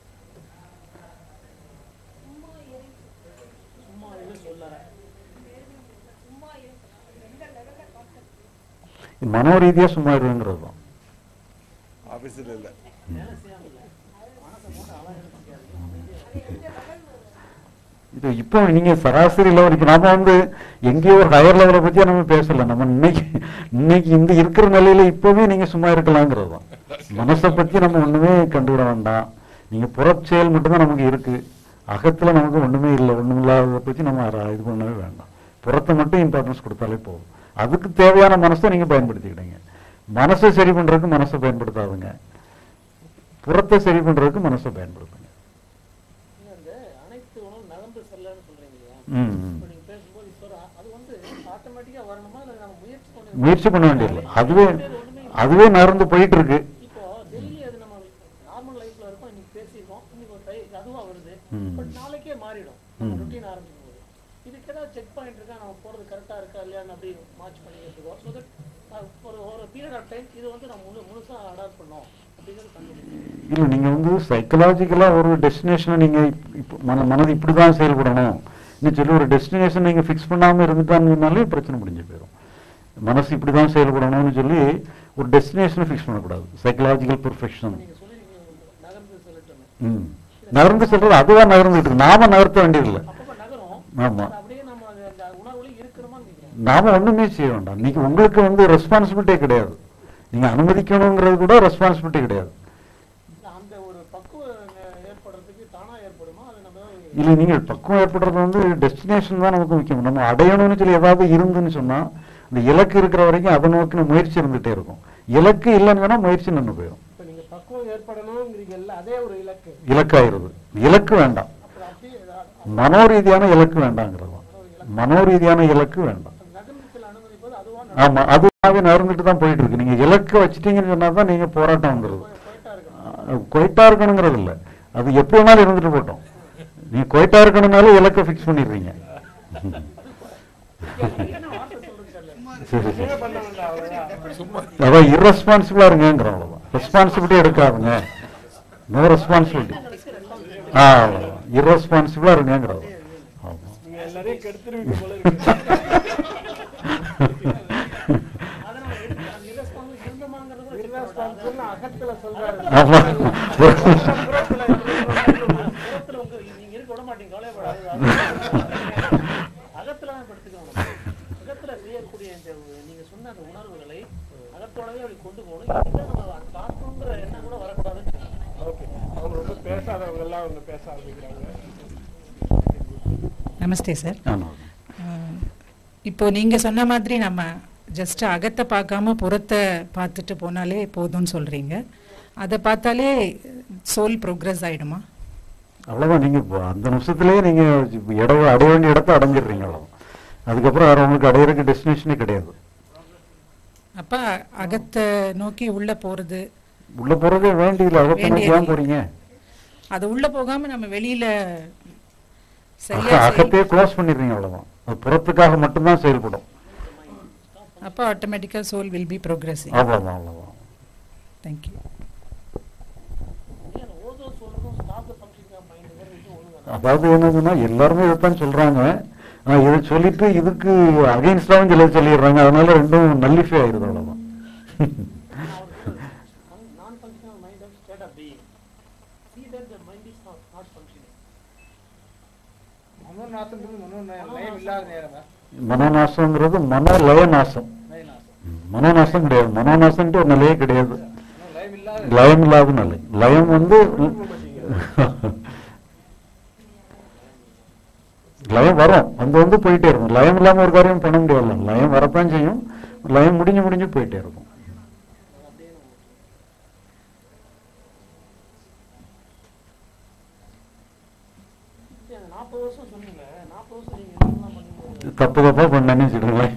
மனோ ரீதியா சும்மா இருங்கிறது தான் ஆபீஸ்ல இல்ல இது இப்போ நீங்க சராசரி லெவல் இப்போ நாம வந்து எங்கேயோ ஒரு ஹையர் லெவலை பத்தி நம்ம பேசல நம்ம இன்னைக்கு இன்னைக்கு இந்த இருக்கிற நிலையில இப்பவே நீங்க சும்மா இருக்கலாங்கிறது தான் மனசை பத்தி நம்ம ஒண்ணுமே கண்டுவிட வேண்டாம் நீங்க புறச்செயல் மட்டும்தான் நமக்கு இருக்கு அகத்துல நமக்கு ஒண்ணுமே இல்லை ஒண்ணும் இல்லாததை பத்தி நம்ம அர- இது பண்ணவே வேண்டாம் புறத்தை மட்டும் இம்பார்ட்டன்ஸ் கொடுத்தாலே போதும் அதுக்கு தேவையான மனசை நீங்க பயன்படுத்திக்கிடுங்க மனசை சரி பண்றதுக்கு மனசை பயன்படுத்தாதுங்க புறத்தை சரி பண்றதுக்கு மனசை பயன்படுத்துங்க நீங்க அந்த அனைத்து உணவு நகர்ந்து செல்லன்னு சொல்றீங்க இல்லையா ம், ம். இப்ப நீங்க பேசும்போது இப்போ ஒரு- அது வந்து ஆட்டோமேட்டிக்கா வரணுமா இல்ல நம்ம முயற்சி பண்ணி முயற்சி பண்ண வேண்டியதில்லை அதுவே அதுவே நகர்ந்து போயிட்டு இருக்கு இப்போ டெய்லி அது நம்ம நார்மல் லைஃப்ல இருக்கோம் இன்னைக்கு பேசியிருக்கோம் இன்னைக்கு ஒரு டை- அதுவா வருது ம். பட் நாளைக்கே மாறிடும் ம். ருட்டீன் ஆரம்பிக்கும் போது இதுக்கு ஏதாவது செக் பாயிண்ட் இருக்கா நம்ம போறது கரெக்டா இருக்கா இல்லையான்னு அப்படி மார்ச் பண்ணிக்கிறதுக்கோ ஸோ தட் ஒரு ஒரு பீரியட் ஆஃப் டைம் இது வந்து நம்ம முழு முழுசா அடாப்ட் பண்ணோம் அப்படிங்கிறது கண்டுபிடிக்கணும் இல்லை நீங்க வந்து சைக்கலாஜிக்கலா ஒரு டெஸ்டினேஷனை நீங்க இப்- இப்போ மன மனது இப்படிதான் செயல்படணும் இன்னும் சொல்லி ஒரு டெஸ்டினேஷன் நீங்க ஃபிக்ஸ் பண்ணாம இருந்துட்டாங்கனாலே பிரச்சனை முடிஞ்சு போயிடும் மனசு இப்படிதான் செயல்படணும்னு சொல்லி ஒரு டெஸ்டினேஷனை ஃபிக்ஸ் பண்ணக்கூடாது சைக்கலாஜிக்கல் பெர்ஃபெக்ஷன் நீங்க சொல்லிருக்கீங்க நகர்ந்து செல்லட்டும் ம் நகர்ந்து செல்றது அதுவா நகர்ந்துட்டு இருக்கு நாம நகர்த்த வேண்டியதில்லை அப்பப்ப நகரும் ஆமா அது அப்படியே நம்ம அந்த அந்த உணர்வுல இருக்கிறோமான்னு நினைக்கிறேன் நாம ஒண்ணுமே செய்ய வேண்டாம் இன்னைக்கு உங்களுக்கு வந்து ரெஸ்பான்சிபிலிட்டியே கிடையாது நீங்க அனுமதிக்கணுங்கிறது கூட ரெஸ்பான்சிபிலிட்டி கிடையாது இல்ல, அந்த ஒரு பக்குவம் நே- ஏற்படுறதுக்கு தானா ஏற்படுமா அது நம்ம இல்லை நீங்கள் பக்குவம் ஏற்படுறது வந்து டெஸ்டினேஷன் தான் நமக்கு முக்கியம் நம்ம அடையணும்னு சொல்லி ஏதாவது இருந்துன்னு சொன்னா இந்த இலக்கு இருக்கிற வரைக்கும் அதை நோக்கின முயற்சி இருந்துட்டே இருக்கும் இலக்கு இல்லைன்னு சொன்னா முயற்சி நின்று போயிடும் இப்ப நீங்க பக்குவம் ஏற்படணுங்கிறீங்கல்ல அதே ஒரு இலக்கு இலக்காயிருது இலக்கு வேண்டாம் அப்புறம் அப்படியே அது மனோரீதியான இலக்கு வேண்டாங்கிறது தான். மனோரீதியான இலக்கு வேண்டாம் நகர்ந்து செல்ல அனுமதிப்பது அதுவா ஆமா அதுவாகவே நகர்ந்துட்டு தான் போயிட்டு இருக்கு நீங்க இலக்கு வச்சிட்டீங்கன்னு சொன்னா தான் நீங்க போராட்டம் வந்துருது கொயிட்டா இருக்கணுங்கிறது இல்ல அது எப்படி வேணாலும் இருந்துட்டு போட்டோம் நீங்க கொயிட்டா இருக்கணும்னாலும் இலக்கை ஃபிக்ஸ் பண்ணிடுறீங்க சரி சரி அதான் irresponsible-ஆ இருங்கங்கிறோம் அவ்வளவுதான் ரெஸ்பான்சிபிலிட்டி எடுக்காதுங்க நோ ரெஸ்பான்சிபிலிட்டி ஆ அவ்வளவுதான் irresponsible-ஆ இருங்கங்கிறது ஆமா நீங்க எல்லாரையும் கெடுத்துருவீங்க போல இருக்கு அகத்துல சொல்றாரு ஆமா புறத்துல உங்க நீங்க இருக்க விட மாட்டீங்க கவலைப்படாது அகத்துல தான் படுத்துக்கணும் அகத்துல செய்யக்கூடிய இந்த நீங்க சொன்ன அந்த உணர்வுகளை அகத்தோடவே அப்படி கொண்டு போகணும் இதுதான் நம்ம பார்க்கணுங்கிற எண்ணம் கூட வரக்கூடாதுன்னு ஓகே அவங்க ரொம்ப பேசாதவங்க எல்லாம் அவங்க பேச ஆரம்பிக்கிறாங்க நமஸ்தே சார் ஆமா அஹ், இப்போ நீங்க சொன்ன மாதிரி நம்ம ஜஸ்ட் அகத்தை பார்க்காம புறத்தை பார்த்துட்டு போனாலே போதும்னு சொல்றீங்க அதை பார்த்தாலே சோல் ப்ரோக்ரஸ் ஆயிடுமா அவ்வளவுதான் நீங்க இப்போ அந்த நிமிஷத்துலயே நீங்க இட அடைய வேண்டிய இடத்த அடைஞ்சிடுறீங்க அவ்வளவு அதுக்கப்புறம் வேற உங்களுக்கு அடையிறதுக்கு டெஸ்டினேஷனே கிடையாது அப்ப அகத்தை நோக்கி உள்ள போறது உள்ள போறதே வேண்டியதில்லை அகத்தை நோக்கி ஏன் போறீங்க அது உள்ள போகாம நம்ம வெளியில சரியா அக- செய்- அகத்தையே க்ளோஸ் பண்ணிடுறீங்க அவ்வளவுதான் அது புறத்துக்காக மட்டும்தான் செயல்படும் அப்போ ஆட்டோமேட்டிக்கா சோல் வில் பி ப்ரோக்ரஸிங் அவ்வளவுதான் அவ்வளவுதான் தேங்க்யூ அதாவது என்னதுன்னா எல்லாருமே இதைத்தான் சொல்றாங்க ஆனா இதை சொல்லிட்டு இதுக்கு அகைன்ஸ்டாவும் சில சொல்லிடுறாங்க அதனால ரெண்டும் நல்லிஃபை ஆயிருது அவ்வளவுதான் non-functional mind of state of being. See that the mind is not, not functioning. மனோநாசன்றது மனோ லயம் இல்லாத நேரமா மனோநாசங்கிறது மனோ லயநாசம் ம், மனோநாசம் கிடையாது மனோநாசம்ட்டு ஒரு நிலையே கிடையாது லயம் இல்லாத லயம் இல்லாத நிலை லயம் வந்து லயம் வரும் வந்து வந்து போயிட்டே இருக்கும் லயம் இல்லாம ஒரு காரியம் பண்ண முடியாது லயம் வரத்தான் செய்யும் லயம் முடிஞ்சு முடிஞ்சு போயிட்டே இருக்கும் சரி, அந்த 40 வருஷம் சொன்னீங்க 40 வருஷம் நீங்க என்னெல்லாம் பண்ணீங்க? தப்பு தப்பா பண்ணேன்னு வச்சுக்கோங்களேன்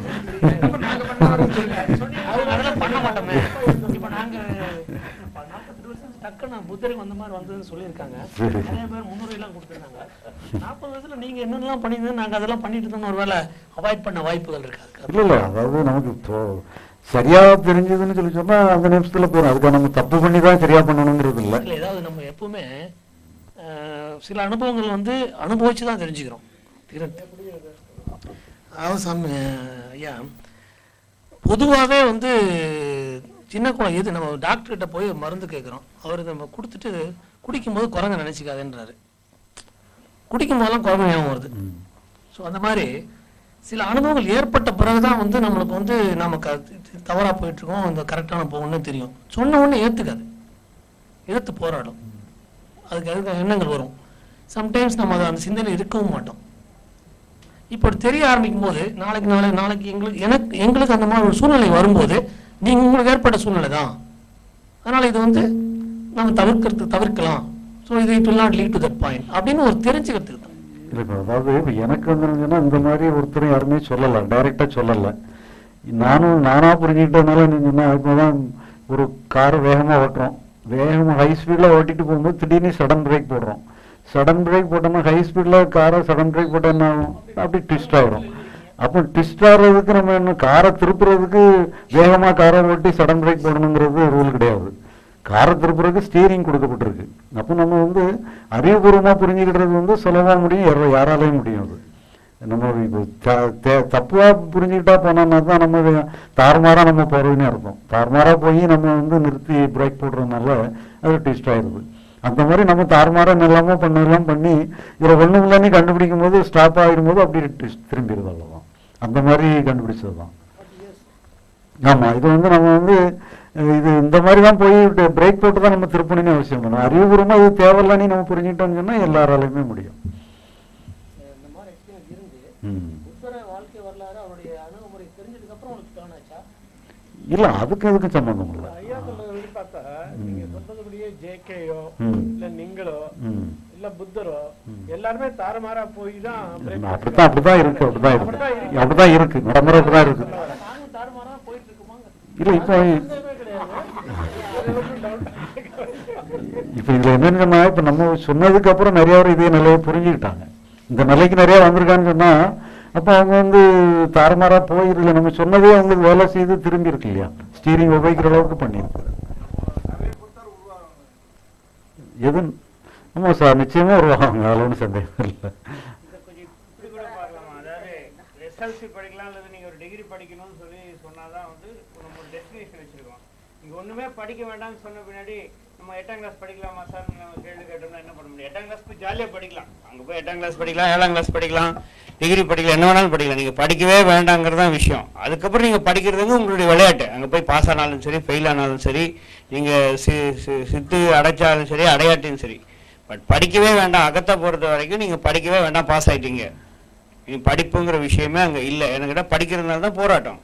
அது அதெல்லாம் பண்ண மாட்டோமே இப்போ நாங்க இப்ப 42 வருஷம் டக்குன்னு புத்தருக்கு வந்த மாதிரி வந்ததுன்னு சொல்லியிருக்காங்க சரி. நிறைய பேர் முன்னுரை எல்லாம் கொடுத்துருக்காங்க நாற்பது வயசுல நீங்க என்னென்னலாம் பண்ணிருந்தீங்க நாங்க அதெல்லாம் பண்ணிட்டு இருந்தோம் ஒருவேளை அவாய்ட் பண்ண வாய்ப்புகள் இருக்காது இல்ல இல்ல அதாவது நமக்கு இப்போ சரியா தெரிஞ்சதுன்னு சொல்லி சொன்னா அந்த நிமிஷத்துல போயிடும் அதுக்காக நம்ம தப்பு பண்ணி தான் சரியா பண்ணணுங்கிறது இல்ல இல்லை ஏதாவது நம்ம எப்பவுமே அஹ், சில அனுபவங்கள் வந்து அனுபவிச்சு தான் தெரிஞ்சுக்கிறோம் திறன் அதாவது சாமி ஐயா பொதுவாகவே வந்து சின்ன குழந்தை எது நம்ம டாக்டர்கிட்ட போய் மருந்து கேட்குறோம் அவர் நம்ம கொடுத்துட்டு குடிக்கும்போது குரங்க நினச்சிக்காதுன்றாரு குடிக்கும் போதெல்லாம் குரங்கு ஞாபகம் வருது ஸோ அந்த மாதிரி சில அனுபவங்கள் ஏற்பட்ட பிறகுதான் வந்து நம்மளுக்கு வந்து நம்ம க தவறாக போயிட்டுருக்கோம் இந்த கரெக்டான போகணும்னு தெரியும் சொன்ன உடனே ஏற்றுக்காது எதிர்த்து போராடும் அதுக்கு அதுக்கு எண்ணங்கள் வரும் சம்டைம்ஸ் நம்ம அதை அந்த சிந்தனை இருக்கவும் மாட்டோம் இப்போ தெரிய ஆரம்பிக்கும் போது நாளைக்கு நாளை நாளைக்கு எங்களுக்கு எனக்கு எங்களுக்கு அந்த மாதிரி ஒரு சூழ்நிலை வரும்போது நீங்கள் உங்களுக்கு ஏற்பட்ட சூழ்நிலை தான் அதனால் இது வந்து நம்ம தவிர்க்கிறது தவிர்க்கலாம் ஸோ இது it will not lead to that point அப்படின்னு ஒரு தெரிஞ்சுக்கிறதுக்கு தான் இல்லை இப்போ அதாவது இப்போ எனக்கு வந்து என்னன்னா இந்த மாதிரி ஒருத்தரும் யாருமே சொல்லலை டைரெக்டாக சொல்லலை நானும் நானாக புரிஞ்சுக்கிட்டதுனால என்னன்னா இப்போ தான் ஒரு கார் வேகமாக ஓட்டுறோம் வேகமாக ஹை ஸ்பீடில் ஓட்டிட்டு போகும்போது திடீர்னு சடன் பிரேக் போடுறோம் சடன் பிரேக் போட்டோம்னா ஹை ஸ்பீடில் காரை சடன் பிரேக் போட்டால் என்ன ஆகும் அப்படி ட்விஸ்ட் ஆகிரும் அப்போ ட்விஸ்ட் ஆகிறதுக்கு நம்ம என்ன காரை திருப்புறதுக்கு வேகமாக காரை ஓட்டி சடன் பிரேக் போடணுங்கிறது ரூல் கிடையாது காரை திருப்புறதுக்கு ஸ்டீரிங் கொடுக்கப்பட்டிருக்கு அப்போ நம்ம வந்து அறிவுபூர்வமாக புரிஞ்சுக்கிட்டது வந்து சுலபமாக முடியும் யார- யாராலையும் முடியும் அது நம்ம இப்போ த- தே- தப்பா புரிஞ்சுக்கிட்டா போனோம்னா தான் நம்ம வே- தாறுமாறா நம்ம போறதுன்னு அர்த்தம் தாறுமாறா போய் நம்ம வந்து நிறுத்தி பிரேக் போடுறதுனால அது ட்விஸ்ட் ஆயிருது அந்த மாதிரி நம்ம தாறுமாறா நில்லாம பண்ணலாம் பண்ணி இதில் ஒண்ணும் இல்லைன்னு கண்டுபிடிக்கும் போது ஸ்டாப் ஆகிடும் போது அப்படி ட்விஸ்ட் திரும்பிடுது அவ்வளவுதான் அந்த மாதிரி கண்டுபிடிச்சது தான் ஆமா இது வந்து நம்ம வந்து அஹ், இது இந்த மாதிரி தான் போய் பிரேக் போட்டு தான் நம்ம திருப்பணும்னு அவசியம் இல்லை அறிவுபூர்வமா இது தேவையில்லைன்னு நம்ம புரிஞ்சுக்கிட்டோம்னு சொன்னா எல்லாராலையுமே முடியும் இந்த மாதிரி எக்ஸ்பீரியன்ஸ் இருந்து ம். புத்தர வாழ்க்கை வரலாறு அவருடைய அணுகுமுறை தெரிஞ்சதுக்கு அப்புறம் உங்களுக்கு டேர்ன் ஆச்சா இல்ல அதுக்கு அதுக்கும் சம்பந்தம் இல்லை ஐயா சொல்றது வந்து பார்த்தா நீங்க சொல்றதுபடியே ஜேகேயோ ம். இல்ல நீங்களோ ம். இல்ல புத்தரோ எல்லாருமே தாறுமாறா போய் தான் break அப்படித்தான் அப்படித்தான் இருக்கு அப்படித்தான் இருக்கு அப்படிதான் இருக்கு நடைமுறை அப்படிதான் இருக்கு நாங்களும் தாறுமாறா போயிட்டு இருக்குமாங்க இல்ல இப்போ சந்தேகமே கிடையாது இப்ப இதுல என்னன்னு சொன்னா இப்ப நம்ம சொன்னதுக்கு அப்புறம் நிறைய பேர் இதே நிலையை புரிஞ்சுக்கிட்டாங்க இந்த நிலைக்கு நிறைய வந்திருக்கான்னு சொன்னா அப்ப அவங்க வந்து தாறுமாறா போயிடல நம்ம சொன்னதே அவங்களுக்கு வேலை செய்து திரும்பி இருக்கு இல்லையா ஸ்டீரிங் உபயோகிக்கிற அளவுக்கு பண்ணியிருக்கு எது ஆமா சார் நிச்சயமா உருவாங்க அதுல ஒன்றும் சந்தேகம் இல்லை இப்படி கூட பார்க்கலாமா அதாவது எஸ்எல்சி படிக்கலாம் அல்லது நீங்க ஒரு டிகிரி படிக்கணும்னு சொல்லி சொன்னாதான் வந்து நம்ம ஒரு டெஸ்டினேஷன் வச்சிருக்கோம் நீங்க ஒண்ணுமே படிக்க வேண்டாம்னு சொன்ன பின்னாடி நம்ம எட்டாம் கிளாஸ் படிக்கலாமா சார் நம்ம கேள்வி கேட்டோம்னா என்ன பண்ண முடியும் எட்டாம் கிளாஸ் போய் ஜாலியா படிக்கலாம் அங்க போய் எட்டாம் கிளாஸ் படிக்கலாம் ஏழாம் கிளாஸ் படிக்கலாம் டிகிரி படிக்கலாம் என்ன வேணாலும் படிக்கலாம் நீங்க படிக்கவே வேண்டாங்கிறது தான் விஷயம் அதுக்கப்புறம் நீங்க படிக்கிறது வந்து உங்களுடைய விளையாட்டு அங்க போய் பாஸ் ஆனாலும் சரி ஃபெயில் ஆனாலும் சரி நீங்க சி- சி- சித்து அடைச்சாலும் சரி அடையாட்டியும் சரி பட் படிக்கவே வேண்டாம் அகத்தை பொறுத்த வரைக்கும் நீங்க படிக்கவே வேண்டாம் பாஸ் ஆயிட்டீங்க நீ படிப்புங்கிற விஷயமே அங்க இல்ல என்கிட்ட படிக்கிறதுனால தான் போராட்டம்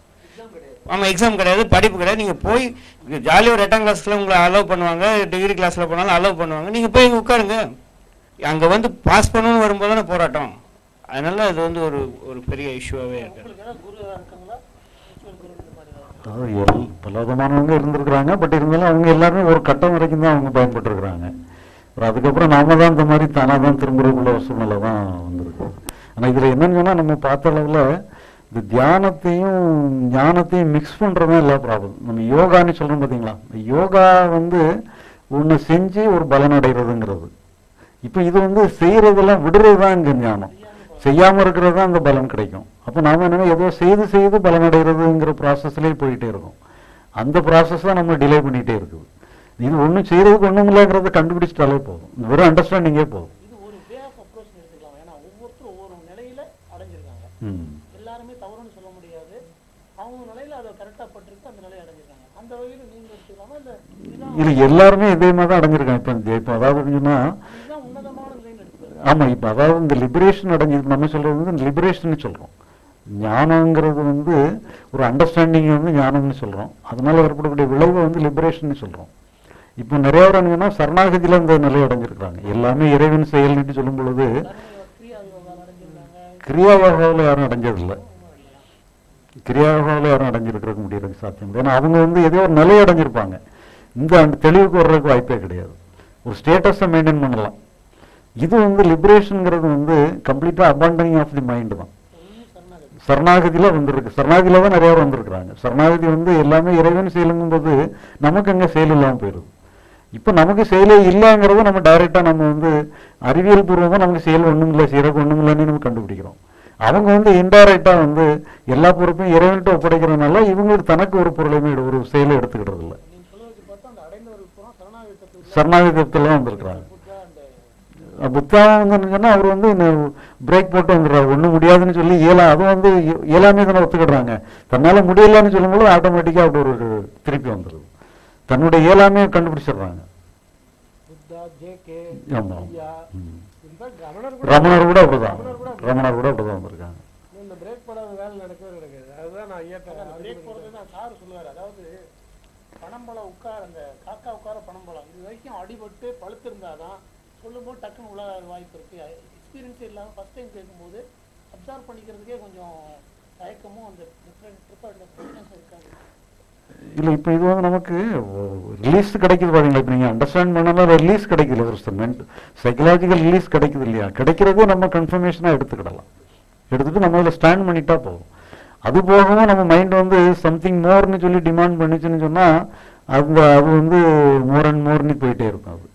ஆமா எக்ஸாம் கிடையாது படிப்பு கிடையாது நீங்க போய் ஜாலியாக ஒரு எட்டாம் கிளாஸ்ல உங்களை அலோவ் பண்ணுவாங்க டிகிரி கிளாஸ்ல போனாலும் அலோவ் பண்ணுவாங்க நீங்க போய் இங்க உட்காருங்க அங்க வந்து பாஸ் பண்ணணும்னு வரும்போது தானே போராட்டம் அதனால அது வந்து ஒரு ஒரு பெரிய இஷ்யூவாகவே இருக்கு உங்களுக்கு ஏதாவது குரு இருக்காங்களா spiritual குரு இந்த மாதிரி ஏதாவது? அதாவது எல் பல விதமானவங்க இருந்திருக்கிறாங்க பட் இருந்தாலும் அவங்க எல்லாருமே ஒரு கட்டம் வரைக்கும் தான் அவங்க பயன்பட்டுருக்கிறாங்க அப்புறம் அதுக்கப்புறம் நாம தான் இந்த மாதிரி தானாக தான் திரும்புறதுக்குள்ள ஒரு சூழ்நிலை தான் வந்திருக்கு ஆனால் இதில் என்னன்னு சொன்னால் நம்ம பார்த்த அளவில் இந்த தியானத்தையும் ஞானத்தையும் மிக்ஸ் பண்ணுறது தான் எல்லா ப்ராப்ளம் நம்ம யோகான்னு சொல்கிறோம் பார்த்தீங்களா இந்த யோகா வந்து ஒன்று செஞ்சு ஒரு பலன் அடைகிறதுங்கிறது இப்போ இது வந்து செய்யறதெல்லாம் விடுறது தான் இங்கே ஞானம் செய்யாம இருக்கிறது தான் அந்த பலன் கிடைக்கும் அப்போ நாம என்ன ஏதோ செய்து செய்து பலன் அடைகிறதுங்கிற ப்ராசஸ்லேயே போயிட்டே இருக்கும் அந்த ப்ராசஸ் தான் நம்ம டிலே பண்ணிட்டே இருக்குது இது ஒன்றும் செய்யறதுக்கு ஒன்றும் இல்லைங்கிறத கண்டுபிடிச்சிட்டாலே போதும் இந்த வெறும் அண்டர்ஸ்டாண்டிங்கே போதும் இது ஒரு வே ஆஃப் அப்ரோச் எடுத்துக்கலாம் ஏன்னா ஒவ்வொருத்தரும் ஒவ்வொரு நிலையில அடைஞ்சிருக்காங்க ம். எல்லாருமே தவறுன்னு சொல்ல முடியாது அவங்க நிலையில அதை கரெக்டா பட்டிருக்கு அந்த நிலையை அடைஞ்சிருக்காங்க அந்த வகையில நீங்க எடுத்துக்கலாமா இல்ல இதுதான் இல்லை எல்லாருமே இதே மாதிரி தான் அடைஞ்சிருக்காங்க இப்போ இந்த- இப்போ அதாவது சொன்னா இதுதான் உன்னதமான நிலைன்னு எடுத்துக்கலாம் ஆமா இப்போ அதாவது இந்த லிபரேஷன் அடைஞ்சது நம்ம சொல்றது வந்து லிபரேஷன் சொல்றோம் ஞானங்கிறது வந்து ஒரு அண்டர்ஸ்டாண்டிங் வந்து ஞானம்னு சொல்றோம் அதனால ஏற்படக்கூடிய விளைவை வந்து லிபரேஷன் சொல்றோம் இப்போ நிறைய பேர் என்னன்னா சரணாகதியில இந்த நிலை அடைஞ்சிருக்கிறாங்க எல்லாமே இறைவன் செயல்னு சொல்லும் பொழுது கிரியா யோகாவில் யாரும் அடைஞ்சதில்லை கிரியா யோகாவில் யாரும் அடைஞ்சிருக்கிறதுக்கு முடியறதுக்கு சாத்தியம் இல்லை ஏன்னா அவங்க வந்து ஏதோ ஒரு நிலை அடைஞ்சிருப்பாங்க இந்த அந்த தெளிவுக்கு வர்றதுக்கு வாய்ப்பே கிடையாது ஒரு ஸ்டேட்டஸை மெயின்டைன் பண்ணலாம் இது வந்து லிபரேஷனுங்கிறது வந்து கம்ப்ளீட்டா அபாண்டனிங் ஆஃப் தி மைண்ட் தான் சரணாகதியில வந்திருக்கு சரணாகதியில தான் நிறைய பேர் வந்திருக்கிறாங்க சரணாகதி வந்து எல்லாமே இறைவன் செயலுங்கும் போது நமக்கு அங்க செயல் இல்லாம போயிருது இப்போ நமக்கு செயலே இல்லைங்கிறத நம்ம டைரக்டா நம்ம வந்து அறிவியல் பூர்வமா நமக்கு செயல் ஒண்ணும் இல்லை செய்யறதுக்கு ஒண்ணும் இல்லைன்னு நம்ம கண்டுபிடிக்கிறோம் அவங்க வந்து இன்டைரக்டா வந்து எல்லா பொறுப்பையும் இறைவன்கிட்ட ஒப்படைக்கிறதுனால இவங்களுக்கு தனக்கு ஒரு பொருளையுமே எடு- ஒரு செயலை எடுத்துக்கிட்டது இல்லை சரணாகதத்துல வந்திருக்கிறாங்க அஹ் புத்தா வந்து சொன்னா அவர் வந்து பிரேக் போட்டு வந்துடுறாரு ஒண்ணும் முடியாதுன்னு சொல்லி இயலா அதுவும் வந்து இய- இயலாமே தானே ஒத்துக்கிடுறாங்க தன்னால முடியலன்னு சொல்லும்போது ஆட்டோமேட்டிக்கா அப்படி ஒரு திருப்பி வந்துடுது தன்னுடைய இயலாமே கண்டுபிடிச்சிடுறாங்க புத்தா ஜேகே ஆமா ஐயா ம். இன்ஃபேக்ட் ரமணர் கூட ரமணர் கூட அப்படிதான் ரமணர் கூட அப்படிதான் வந்திருக்காங்க வேலை நடக்கவே நடக்காது அதுதான் நான் ஐயா பிரேக் போறது தான் சார் சொல்லுவார் அதாவது பனம்பழம் உட்கார அந்த காக்கா உட்கார பனம்பழம் இது வரைக்கும் அடிபட்டு பழுத்து இருந்தாதான் சொல்லும்போது டக்குன்னு உள்ள வாய்ப்பு இருக்கு எக்ஸ்பீரியன்ஸ் இல்லாமல் ஃபர்ஸ்ட் டைம் கேட்கும்போது அப்சர்வ் பண்ணிக்கிறதுக்கே கொஞ்சம் தயக்கமும் அந்த டிஃப்ரெண்ட் ப்ரிப்பேர்னஸ் இருக்காது இல்லை இப்போ இது வந்து நமக்கு ரிலீஸ் கிடைக்குது பாருங்களா இப்போ நீங்கள் அண்டர்ஸ்டாண்ட் பண்ணாலும் ரிலீஸ் கிடைக்குது ஒரு மென்ட் சைக்கலாஜிக்கல் ரிலீஸ் கிடைக்குது இல்லையா கிடைக்கிறதே நம்ம கன்ஃபர்மேஷனாக எடுத்துக்கிடலாம் எடுத்துட்டு நம்ம அதில் ஸ்டாண்ட் பண்ணிட்டா போதும் அது போகவும் நம்ம மைண்ட் வந்து சம்திங் மோர்னு சொல்லி டிமாண்ட் பண்ணுச்சுன்னு சொன்னால் அந்த அது வந்து மோர் அண்ட் மோர்னு போயிட்டே இருக்கும் அது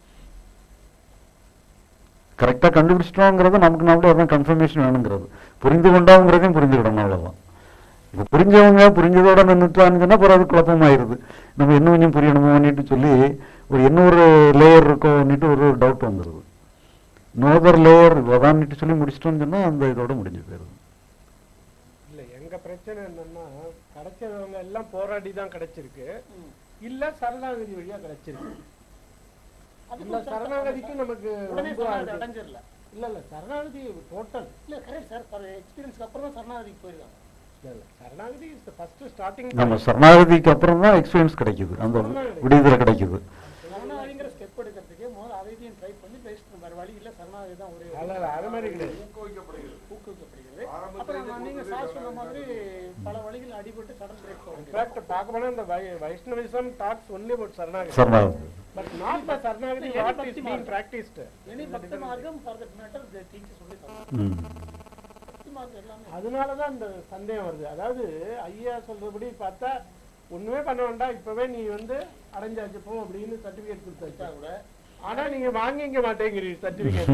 கரெக்டாக கண்டுபிடிச்சிட்டோங்கிறது நமக்கு நம்மளே அதான் கன்ஃபர்மேஷன் வேணுங்கிறது புரிந்து கொண்டோங்கிறதையும் புரிஞ்சுக்கிடணும் அவ்வளோதான் இப்போ புரிஞ்சவங்க புரிஞ்சதோட நின்றுட்டான்னு சொன்னா அப்புறம் அது குழப்பமாயிருது நம்ம இன்னும் கொஞ்சம் புரியணுமோன்னுட்டு சொல்லி ஒரு இன்னொரு லேயர் இருக்கோன்னுட்டு ஒரு டவுட் வந்துடுது இன்னொரு லேயர் இவ்வளோதான்னுட்டு சொல்லி முடிச்சிட்டோம்னு சொன்னா அந்த இதோட முடிஞ்சு போயிருது இல்ல எங்க பிரச்சனை என்னன்னா கிடைச்சவங்க எல்லாம் போராடி தான் கிடைச்சிருக்கு இல்ல சரணாகதி வழியா கிடைச்சிருக்கு இல்ல சரணாகதிக்கும் நமக்கு உடனே ரொம்ப சரணாகதி இருக்கு. அடைஞ்சிடல இல்ல இல்ல சரணாகதி டோட்டல் இல்ல கரெக்ட் சார் ஃபார் எக்ஸ்பீரியன்ஸ்க்கு அப்புறம் தான் சரணாகதிக்கு போயிருக்காங்க இல்ல இல்ல சரணாகதி இஸ் ஃபர்ஸ்ட் ஸ்டார்டிங் நம்ம சரணாகதிக்கு அப்புறம் தான் எக்ஸ்பீரியன்ஸ் கிடைக்குது அந்த விடுதலை கிடைக்குது சரணாகதிங்கிற ஸ்டெப் எடுக்கிறதுக்கே முதல்ல அதையும் ட்ரை பண்ணி பேசிட்டு வேற வழி இல்ல சரணாகதி தான் ஒரே இல்ல, இல்ல, அது மாதிரி கிடையாது. ஊக்குவிக்கப்படுகிறது ஊக்குவிக்கப்படுகிறது அப்புறம் நான் நீங்க சார் சொன்ன மாதிரி பல வழிகள் அடிபட்டு சடன் பிரேக் போக வேண்டியது இன்ஃபேக்ட் பார்க்க போனா இந்த வை- Vaishnavism talks only about saranagati saranagati. But not the saranagati Any what bhakti is being margam. Practised any bhakti margam for that matter the teacher சொல்லி தராங்க ம். பக்தி மார்க்கம் எல்லாமே அதனால தான் இந்த சந்தேகம் வருது அதாவது ஐயா சொல்றபடி பார்த்தா ஒண்ணுமே பண்ண வேண்டாம் இப்பவே நீ வந்து அடைஞ்சாச்சு போ அப்படின்னு சர்டிபிகேட் கொடுத்தாச்சா கூட ஆனா நீங்க வாங்கிக்க மாட்டேங்கிறீங்க சர்டிபிகேட்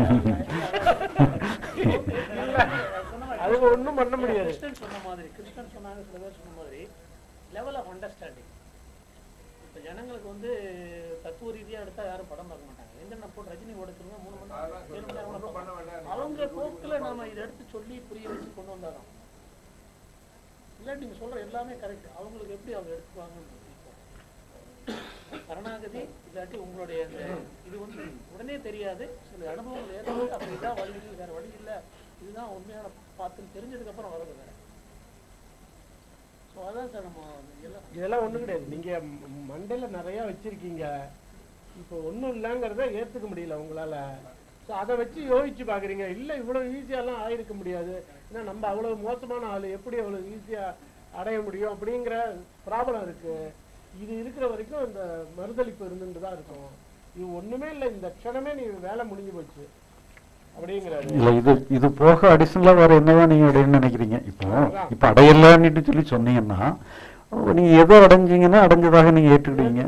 அது ஒண்ணும் பண்ண முடியாது கிருஷ்ணன் சொன்ன மாதிரி கிருஷ்ணன் சொன்னாங்க சில பேர் சொன்ன மாதிரி லெவல் ஆஃப் அண்டர்ஸ்டாண்டிங் இப்ப ஜனங்களுக்கு வந்து தத்துவ ரீதியா எடுத்தா யாரும் படம் பார்க்க மாட்டாங்க எந்த போட்டு ரஜினி ஓடுறதுங்க மூணு மணி நேரம் ஏழு மணி நேரம் கூட பார்ப்பாங்க. அவங்க போக்குல நாம இதை எடுத்து சொல்லி புரிய வச்சு கொண்டு வந்தாதான் இல்லாட்டி நீங்க சொல்ற எல்லாமே கரெக்ட் அவங்களுக்கு எப்படி அவங்க எடுத்துக்குவாங்கன்னு சரணாகதி இல்லாட்டி உங்களுடைய அந்த இது வந்து உடனே தெரியாது சில அனுபவங்கள் ஏற்பட்டு அப்படி இதான் வழி இல்லை வேற வழி இல்லை இதுதான் உண்மையான பார்த்துன்னு தெரிஞ்சதுக்கு அப்புறம் வர்றது வேற ஸோ அதான் சார் நம்ம எல்லாம் இதெல்லாம் ஒண்ணும் கிடையாது நீங்க ம- மண்டையில நிறைய வச்சிருக்கீங்க இப்போ ஒண்ணும் இல்லைங்கிறத ஏத்துக்க முடியல உங்களால ஸோ அதை வச்சு யோசிச்சு பாக்குறீங்க இல்ல இவ்வளவு ஈஸியாலாம் ஆயிருக்க முடியாது ஏன்னா நம்ம அவ்வளவு மோசமான ஆளு எப்படி அவ்வளவு ஈஸியா அடைய முடியும் அப்படிங்கிற ப்ராப்ளம் இருக்கு இது இருக்கிற வரைக்கும் இந்த மறுதளிப்பு இருந்துட்டு தான் இருக்கும் இது ஒண்ணுமே இல்லை இந்த க்ஷணமே நீ வேலை முடிஞ்சு போச்சு அப்படிங்கிறாரு இல்ல இது இது போக அடிஷனலா வேற என்னதான் நீங்க அடையணும்னு நினைக்கிறீங்க இப்போ இப்போ அடையலன்னுட்டு சொல்லி சொன்னீங்கன்னா நீங்க எதை அடைஞ்சீங்கன்னா அடைஞ்சதாக நீங்க ஏற்றுக்கிடுவீங்க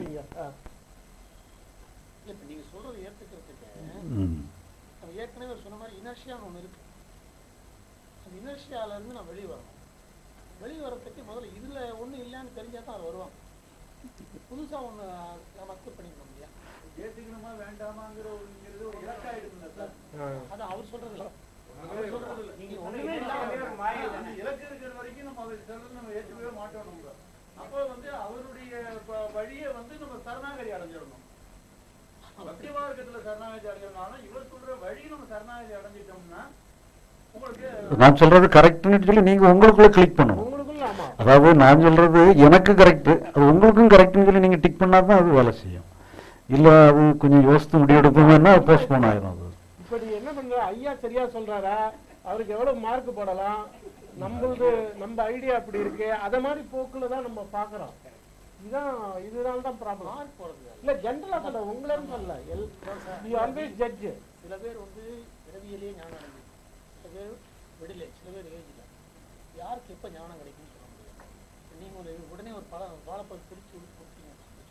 இல்ல இப்ப நீங்க சொல்றது ஏத்துக்கிறதுக்கு ம். நம்ம ஏற்கனவே ஒரு சொன்ன மாதிரி இனர்ஷியான்னு ஒண்ணு இருக்கு அந்த இனர்ஷியால இருந்து நான் வெளியே வரணும் வெளியே வரதுக்கு முதல்ல இதுல ஒண்ணு இல்லைன்னு தெரிஞ்சா தான் அது வருவாங்க புதுசா ஒண்ணு நம்ம அக்செப்ட் பண்ணிக்கணும் இல்லையா ஏத்துக்கணுமா வேண்டாமாங்கிற ஒரு ஒரு இலக்காயிடுங்க சார் அது அவர் சொல்றது இல்ல அவர் சொல்றது இல்ல நீங்க ஒண்ணுமே இல்லாம இலக்கு இருக்கிற வரைக்கும் நம்ம அதை சொல்றது நம்ம ஏற்றுக்கவே மாட்டோம் நம்ம அப்போ வந்து அவருடைய ப- வழியை வந்து நம்ம சரணாகதி அடைஞ்சிடணும் பக்தி மார்க்கத்துல சரணாகதி அடைஞ்சிடணும் இவர் சொல்ற வழி நம்ம சரணாகதி அடைஞ்சிட்டோம்னா உங்களுக்கு நான் சொல்றது கரெக்ட்னு சொல்லி நீங்க உங்களுக்குள்ள கிளிக் பண்ணணும் உங்களுக்குள்ள ஆமா அதாவது நான் சொல்றது எனக்கு கரெக்ட் அது உங்களுக்கும் கரெக்ட்னு சொல்லி நீங்க டிக் பண்ணாதான் அது வேலை செய்யும் இல்ல அது கொஞ்சம் யோசித்து முடிவெடுப்போம்னா போஸ்ட்போன் ஆயிரும் அது இப்ப நீ என்ன பண்ற ஐயா சரியா சொல்றாரா அவருக்கு எவ்வளவு மார்க் போடலாம் நம்மளது நம்ம ஐடியா அப்படி இருக்கு அத மாதிரி போக்குல தான் நம்ம பாக்குறோம் இதுதான் இதனால தான் ப்ராப்ளம் மார்க் போறது இல்ல ஜென்ரலா சொல்ல உங்களேன்னு சொல்லல எல் யூ ஆல்வேஸ் ஜட்ஜ் சில பேர் வந்து பிறவியிலேயே ஞானம் அடைஞ்சு சில பேர் விடலை சில பேர் ஏஜில் யாருக்கு எப்போ ஞானம் கிடைக்கும்னு சொல்ல முடியாது நீங்கள் ஒரு உடனே ஒரு பழம் வாழைப்பழம் பிரித்து கொடுத்தீங்க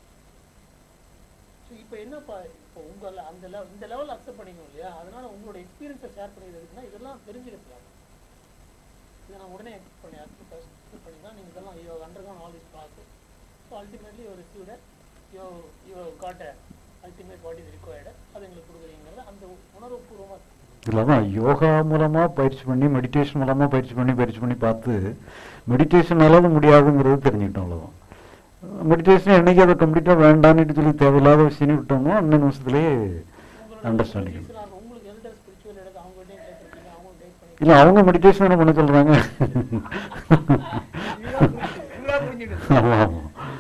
ஸோ இப்போ என்னப்பா இப்போ உங்கள் அந்த லெவல் இந்த லெவல் அக்செப்ட் பண்ணிக்கணும் இல்லையா அதனால உங்களோட எக்ஸ்பீரியன்ஸை ஷேர் பண்ணிக்கிறது இருக்குன்னா இதெல்லாம் தெரிஞ்சுக்கலாம் இதை நான் உடனே அக்செப்ட் பண்ணி அக்செப்ட் அக்செப்ட் பண்ணி தான் நீங்கள் இதெல்லாம் you undergone all this process so ultimately ஒரு received you you got ultimate what is required அது எங்களுக்கு கொடுக்குறீங்கிறது அந்த உணர்வுபூர்வமாக இல்லாதான் யோகா மூலமா பயிற்சி பண்ணி மெடிடேஷன் மூலமா பயிற்சி பண்ணி பயிற்சி பண்ணி பார்த்து மெடிடேஷனால அது முடியாதுங்கிறது தெரிஞ்சுக்கிட்டோம் அவ்வளவுதான் மெடிடேஷன் என்னைக்கு அதை கம்ப்ளீட்டா வேண்டாம்னு சொல்லி தேவையில்லாத விஷயம் விட்டோமோ அந்த நிமிஷத்துலயே அண்டர்ஸ்டாண்டிங் உங்களுக்கு எல்டர் ஸ்பிரிச்சுவல் எடுத்து அவங்ககிட்டயும் கேட்டிருப்பீங்க அவங்க கைட் பண்ணி இல்ல அவங்க மெடிடேஷன் பண்ண சொல்றாங்க ஆமா ஆமா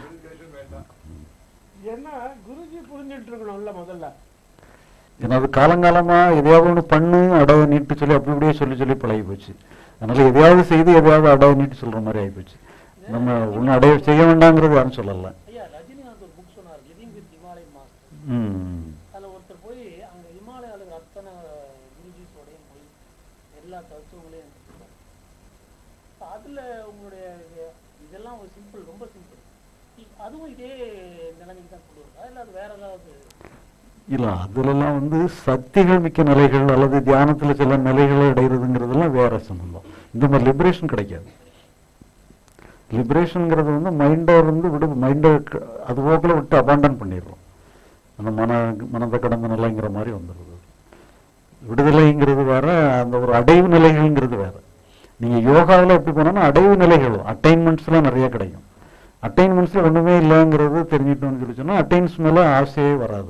ஏன்னா குருஜி புரிஞ்சுட்டு இருக்கணும்ல முதல்ல ஏன்னா அது காலங்காலமா எதையாவது ஒன்று பண்ணு அடவை நீட்டு சொல்லி அப்படி இப்படியே சொல்லி சொல்லி பழகி போச்சு அதனால எதையாவது செய்து எதையாவது அடவை நீட்டு சொல்ற மாதிரி ஆகிப்போச்சு நம்ம ஒன்றும் அடைய செய்ய வேண்டாங்கிறது யாரும் சொல்லல ஐயா ரஜினிகாந்த் ஒரு புக் சொன்னார் லிவிங் வித் இமாலயன் மாஸ்டர் ம் அதுல ஒருத்தர் போய் அங்க இமாலயால இருக்கிற அத்தனை குருஜிஸோடையும் போய் எல்லா தத்துவங்களையும் எடுத்துக்கிறார். இப்ப அதுல உங்களுடைய இது- இதெல்லாம் ஒரு சிம்பிள் ரொம்ப சிம்பிள் அதுவும் இதே நிலைமைக்கு தான் கொண்டு வருதா இல்ல அது வேற ஏதாவது இல்ல அதுலலாம் வந்து சக்திகள் மிக்க நிலைகள் அல்லது தியானத்துல சில நிலைகளை அடைகிறதுங்கிறதெல்லாம் வேற சம்பந்தம் இந்த மாதிரி லிபரேஷன் கிடைக்காது லிபரேஷனுங்கிறது வந்து மைண்டை வந்து விடு மைண்டை அது போக்கில் விட்டு அபாண்டன் பண்ணிடுறோம் அந்த மன மனதை கடந்த நிலைங்கிற மாதிரி வந்துடுது விடுதலைங்கிறது வேற அந்த ஒரு அடைவு நிலைகள்ங்கிறது வேற நீங்க யோகாவில் எப்படி போனோம்னா அடைவு நிலைகள் அட்டைன்மெண்ட்ஸ்லாம் நிறைய கிடைக்கும் அட்டைன்மெண்ட்ஸ்ல ஒண்ணுமே இல்லைங்கிறது தெரிஞ்சுட்டோம்னு சொல்லி சொன்னா அட்டைன்ஸ் மேல ஆசையே வராது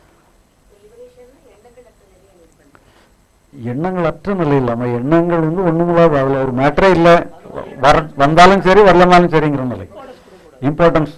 எண்ணங்கள் அற்ற நிலை இல்லாம எண்ணங்கள் வந்து ஒண்ணுமில்லாத அதுல ஒரு மேட்டரே இல்லை வர வந்தாலும் சரி வரலனாலும் சரிங்கிற நிலை இம்பார்ட்டன்ஸ்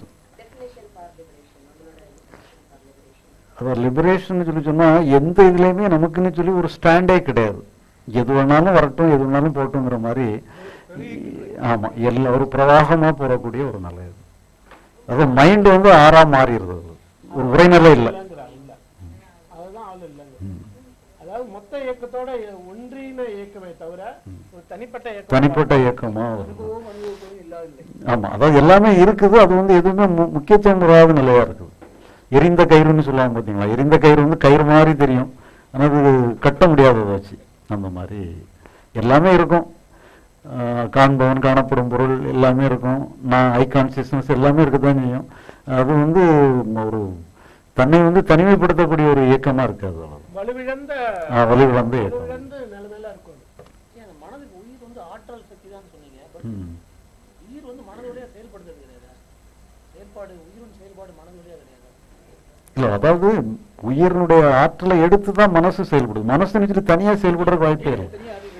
அதான் லிபரேஷன் சொல்லி சொன்னா எந்த இதுலயுமே நமக்குன்னு சொல்லி ஒரு ஸ்டாண்டே கிடையாது எது வேணாலும் வரட்டும் எது வேணாலும் போட்டுங்கிற மாதிரி ஆமா எல்லா ஒரு பிரவாகமா போறக்கூடிய ஒரு நிலை அது அது மைண்ட் வந்து ஆறா மாறிடுது அது. ஒரு உரைநிலை இல்லை இல்ல அதுதான் ஆள் இல்லைங்க அதாவது மொத்த இயக்கத்தோட ஒன்றின இயக்கமே தவிர ஒரு தனிப்பட்ட இயக்கம் தனிப்பட்ட இயக்கமா வருது. அனுபவம் அனுபவம் இல்லாத ஆமா அதாவது எல்லாமே இருக்குது அது வந்து எதுவுமே மு- முக்கியத்துவம் பெறாத நிலையா இருக்குது எரிந்த கயிறுன்னு சொல்லுவாங்க பாத்தீங்களா எரிந்த கயிறு வந்து கயிறு மாதிரி தெரியும் ஆனா அது கட்ட முடியாததை வச்சு அந்த மாதிரி எல்லாமே இருக்கும் ஆஹ் காண்பவன் காணப்படும் பொருள் எல்லாமே இருக்கும் நான் ஐ கான்சியஸ்னஸ் எல்லாமே இருக்கத்தான் செய்யும் அது வந்து ஒரு தன்னை வந்து தனிமைப்படுத்தக்கூடிய ஒரு இயக்கமா இருக்காது அவ்வளவு. வலுவிழந்த ஆ, வலுவிழந்த இயக்கம். வலுவிழந்த நிலைமையில இருக்கும் ஏன் அந்த மனதுக்கு உயிர் வந்து ஆற்றல் சக்தி தான் சொன்னீங்க பட் ம். உயிர் வந்து மனதோடய செயல்படுறது கிடையாது செயல்பாடு உயிரின் செயல்பாடு மனதோடய கிடையாது இல்ல அதாவது உயிரினுடைய ஆற்றலை எடுத்து தான் மனசு செயல்படுது மனசு நினைச்சிட்டு தனியா செயல்படுறதுக்கு வாய்ப்பே இல்லை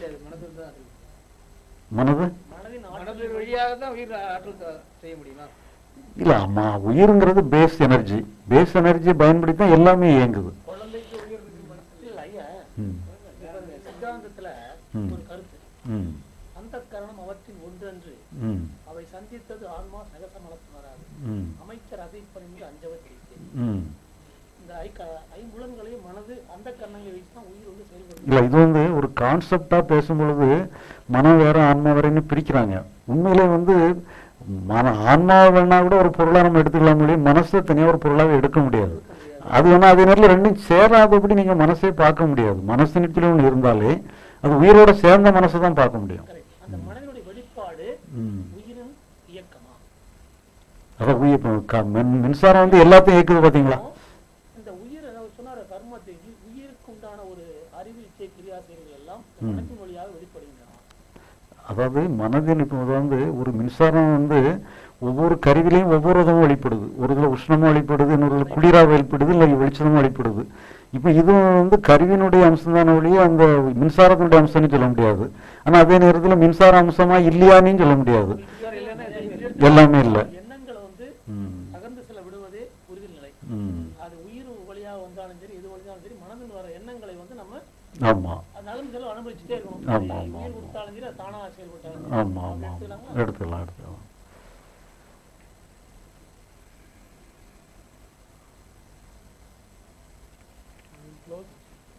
மனது மனதின் வழியாக தான் உயிர் ஆற்றல் த- செய்ய முடியுமா இல்ல ஆமா உயிருங்கிறது பேஸ் எனர்ஜி பேஸ் எனர்ஜியை பயன்படுத்தி தான் எல்லாமே இயங்குது குழந்தைக்கு உயிர் இருக்கு இல்ல ஐயா ம். இப்ப சித்தாந்தத்துல ம். ஒரு கருத்து ம். அந்த கரணம் அவற்றின் ஒன்றன்று ம். அவை சந்தித்தது ஆன்மா சகச மனத்தினராது ம். அமைச்சர் அசைப்பணிந்து அஞ்சவ தெரிவித்தேன் ம். இந்த ஐக்க ஐம்புலன்களையும் மனது அந்த கரணங்களை வச்சு தான் உயிர் வந்து செயல்படுது இல்ல இது வந்து ஒரு கான்செப்டா பேசும்பொழுது மனம் வேற ஆன்மா வேறன்னு பிரிக்கிறாங்க உண்மையிலே வந்து மன ஆன்மா வேணா கூட ஒரு பொருளா நம்ம எடுத்துக்கலாம் முடியும் மனசை தனியா ஒரு பொருளாவே எடுக்க முடியாது அது வேணா அதே நேரத்தில் ரெண்டும் சேராதபடி நீங்க மனசே பார்க்க முடியாது மனசு நிச்சயம் ஒன்று இருந்தாலே அது உயிரோட சேர்ந்த மனசை தான் பார்க்க முடியும் அந்த மனதினுடைய வெளிப்பாடு ம். உயிரின் இயக்கமா அதான் உயிர் இப்ப க- மின்- மின்சாரம் வந்து எல்லாத்தையும் இயக்குது பாத்தீங்களா இந்த உயிர் அதாவது சொன்னார் கர்மத்தை உயி- உயிருக்கு உண்டான ஒரு அறிவு இச்சை கிரியா செயல்கள் எல்லாம் ம். மனத்தின் வழியாக வெளிப்படுகின்றன அதாவது மனதின் இப்போ வந்து ஒரு மின்சாரம் வந்து ஒவ்வொரு கருவிலையும் ஒவ்வொரு விதமும் வெளிப்படுது ஒரு இதில் உஷ்ணமா வெளிப்படுது இன்னொரு இதில் குளிரா வெளிப்படுது இல்லை வெளிச்சமா வெளிப்படுது இப்போ இதுவும் வந்து கருவியினுடைய அம்சம் தானே ஒழிய அந்த மின்சாரத்தினுடைய அம்சம்னு சொல்ல முடியாது ஆனா அதே நேரத்தில் மின்சார அம்சமா இல்லையான்னு சொல்ல முடியாது எல்லாமே இல்லை எண்ணங்களை வந்து ம். அகர்ந்து செல்ல விடுவதே உறுதி நிலை ம். அது உயிர் வழியாக வந்தாலும் சரி எது வழியாலும் சரி மனதில் வர எண்ணங்களை வந்து நம்ம ஆமா அது நகர்ந்து செல்ல அனுபவிச்சுட்டே இருக்கணும் ஆமா, அது ஆமா, உயிர் ஆமா. கொடுத்தாலும் சரி அது தானா செயல்பட்டாலும் சரி. ஆமா அப்படி ஆமா எடுத்துக்கலாமா? எடுத்துக்கலாம் எடுத்துக்கலாம் Close.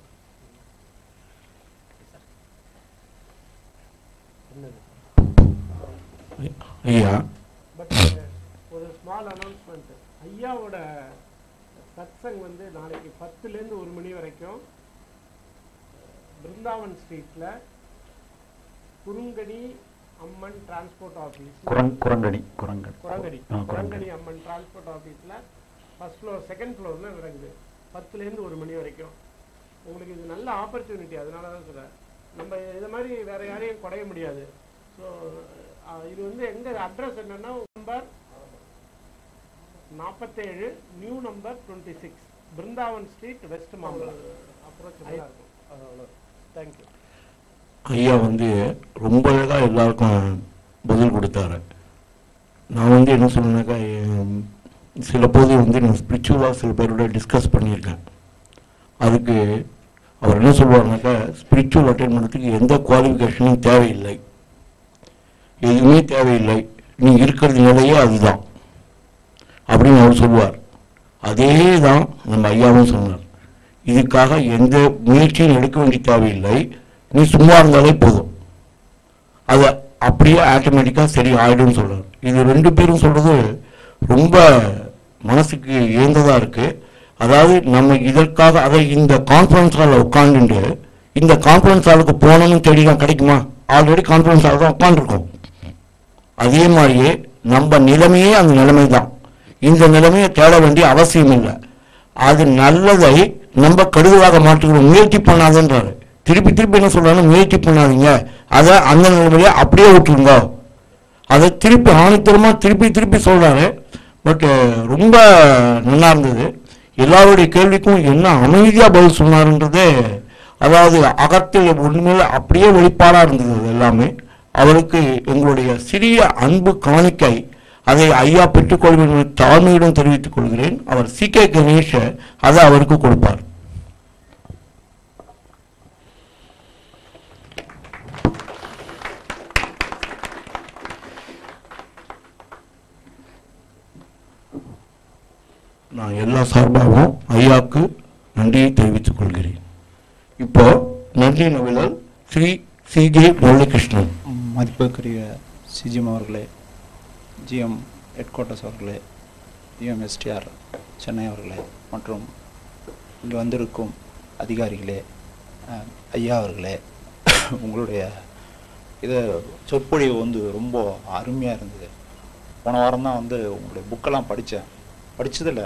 என்னது ஐயா பட் ஒரு ஸ்மால் அனௌன்ஸ்மெண்ட் ஐயாவோட சத்சங் வந்து நாளைக்கு பத்துலேருந்து ஒரு மணி வரைக்கும் பிருந்தாவன் ஸ்ட்ரீட்ல குறுங்கடி அம்மன் டிரான்ஸ்போர்ட் ஆஃபீஸ் குரங் குரங்கணி குரங்கணி குரங்கடி ஆ, குரங்கணி குரங்கடி அம்மன் டிரான்ஸ்போர்ட் ஆஃபீஸ்ல ஃபர்ஸ்ட் ஃப்ளோர் செகண்ட் ஃப்ளோர்ல நடக்குது பத்துலேருந்து ஒரு மணி வரைக்கும் உங்களுக்கு இது நல்ல ஆப்பர்ச்சுனிட்டி அதனால தான் சொல்கிறேன் நம்ம இது மாதிரி வேற யாரையும் குறைய முடியாது ஸோ இது வந்து எங்க அட்ரஸ் என்னன்னா நம்பர் நாற்பத்தேழு new number twenty six Brindavan street West Mambalam approach இருக்கும் அவ்வளோ தேங்க்யூ ஐயா வந்து ரொம்ப அழகாக எல்லாருக்கும் பதில் கொடுத்தாரு நான் வந்து என்ன சொன்னேன்னாக்கா எம், சில போது வந்து நான் ஸ்பிரிச்சுவலாக சில பேரோட டிஸ்கஸ் பண்ணியிருக்கேன் அதுக்கு அவர் என்ன சொல்லுவாருனாக்கா ஸ்பிரிச்சுவல் அட்டைன் பண்ணுறதுக்கு எந்த குவாலிஃபிகேஷனும் தேவையில்லை எதுவுமே தேவையில்லை நீ இருக்கிறது நிலையே அதுதான் அப்படின்னு அவர் சொல்லுவார் அதே தான் நம்ம ஐயாவும் சொன்னார் இதுக்காக எந்த முயற்சியும் எடுக்க வேண்டிய தேவையில்லை நீ சும்மா இருந்தாலே போதும் அது அப்படியே ஆட்டோமேட்டிக்காக சரி ஆயிடும்னு சொல்றார் இது ரெண்டு பேரும் சொல்றது ரொம்ப மனசுக்கு ஏந்ததா இருக்கு அதாவது நம்ம இதற்காக அதை இந்த கான்ஃபரன்ஸ் ஹாலில் உட்காந்துட்டு இந்த கான்ஃபரன்ஸ் ஹாலுக்கு போகணும்னு தேடிதான் கிடைக்குமா ஆல்ரெடி கான்ஃபரன்ஸ் ஹால் தான் உட்காந்துருக்கோம் அதே மாதிரியே நம்ம நிலைமையே அந்த நிலைமை தான் இந்த நிலைமையை தேட வேண்டிய அவசியம் இல்லை அது நல்லதை நம்ம கடுதலாக மாற்றிக்கணும் முயற்சி பண்ணாதுன்றாரு திருப்பி திருப்பி என்ன சொல்றாங்க முயற்சி பண்ணாதீங்க அதை அந்த நிலைமையிலே அப்படியே விட்டுருங்க அதை திருப்பி ஆணித்தரமா திருப்பி திருப்பி சொல்றாரு பட் ரொம்ப நல்லா இருந்தது எல்லாருடைய கேள்விக்கும் என்ன அமைதியா பதில் சொன்னாருன்றதே அதாவது அகத்தில் உண்மையில அப்படியே வெளிப்பாடா இருந்தது அது எல்லாமே அவருக்கு எங்களுடைய சிறிய அன்பு காணிக்கை அதை ஐயா பெற்றுக்கொள்வேன் என்று தாழ்மையுடன் தெரிவித்துக் கொள்கிறேன் அவர் சி கே கணேஷ அதை அவருக்கு கொடுப்பார் நான் எல்லா சார்பாகவும் ஐயாவுக்கு நன்றியை தெரிவித்துக் கொள்கிறேன் இப்போ நன்றி நவிழல் ஸ்ரீ சி ஜே முரளிகிருஷ்ணன் மதிப்புக்குரிய சிஜிஎம் அவர்களே ஜிஎம் ஹெட் குவார்ட்டர்ஸ் அவர்களே ஜிஎம் எஸ்டிஆர் சென்னை அவர்களே மற்றும் இங்கே வந்திருக்கும் அதிகாரிகளே அஹ், ஐயா அவர்களே உங்களுடைய இது சொற்பொழிவு வந்து ரொம்ப அருமையாக இருந்தது போன வாரம் தான் வந்து உங்களுடைய புக்கெல்லாம் படித்தேன் படித்ததில்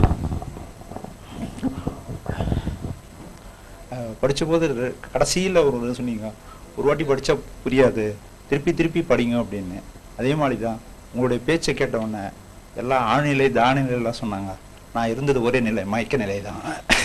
படித்தபோது கடைசியில் ஒரு இது சொன்னீங்க ஒரு வாட்டி படித்தா புரியாது திருப்பி திருப்பி படிங்க அப்படின்னு அதே மாதிரி தான் உங்களுடைய பேச்சை கேட்ட உடனே எல்லாம் ஆழ்நிலை தாழ்நிலை எல்லாம் சொன்னாங்க நான் இருந்தது ஒரே நிலை மயக்க நிலை தான்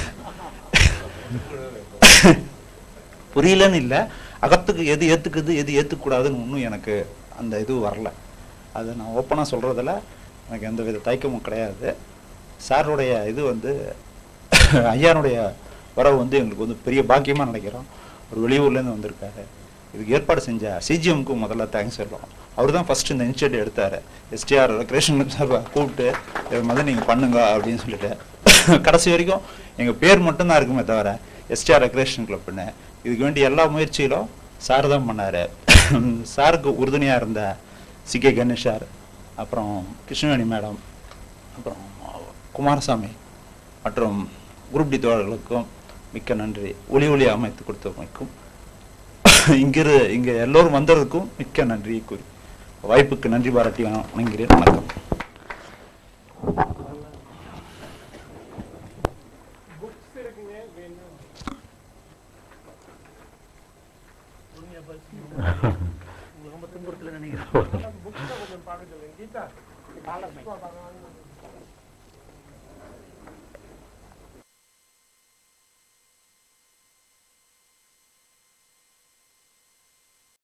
புரியலன்னு இல்லை அகத்துக்கு எது ஏற்றுக்குது எது ஏற்றுக்கூடாதுன்னு ஒன்றும் எனக்கு அந்த இது வரல அதை நான் ஓப்பனாக சொல்கிறதுல எனக்கு எந்த வித தயக்கமும் கிடையாது சாருடைய இது வந்து ஐயானுடைய வரவு வந்து எங்களுக்கு வந்து பெரிய பாக்கியமாக நினைக்கிறோம் ஒரு வெளியூர்லேருந்து வந்திருக்காரு இதுக்கு ஏற்பாடு செஞ்ச சிஜிஎம்க்கு முதல்ல தேங்க்ஸ் சொல்லுவோம் அவர் தான் ஃபஸ்ட்டு இந்த இனிஷியேட்டிவ் எடுத்தார் எஸ்டிஆர் கிருஷ்ணன் சார் கூப்பிட்டு இதை மாதிரி நீங்கள் பண்ணுங்க அப்படின்னு சொல்லிட்டு கடைசி வரைக்கும் எங்கள் பேர் மட்டும்தான் இருக்குமே தவிர எஸ்டிஆர் ரெக்ரேஷன் கிளப்னு இதுக்கு வேண்டிய எல்லா முயற்சிகளும் சார் தான் பண்ணார் சாருக்கு உறுதுணையாக இருந்த சி கே கணேஷ் சார் அப்புறம் கிருஷ்ணவேணி மேடம் அப்புறம் குமாரசாமி மற்றும் குரூப் டி தோழர்களுக்கும் மிக்க நன்றி ஒளி ஒளி அமைத்து கொடுத்தமைக்கும் இங்கிரு இங்கே எல்லோரும் வந்ததுக்கும் மிக்க நன்றி கூறி வாய்ப்புக்கு நன்றி பாராட்டி வணங்குகிறேன் வணக்கம் புக்ஸ் இருக்குங்க வேணும் உங்களுக்கு ரொம்ப துன்புறுத்தல நினைக்கிறேன் புக்ஸ் கொஞ்சம் பார்க்க சொல்லுங்க கீதா காலை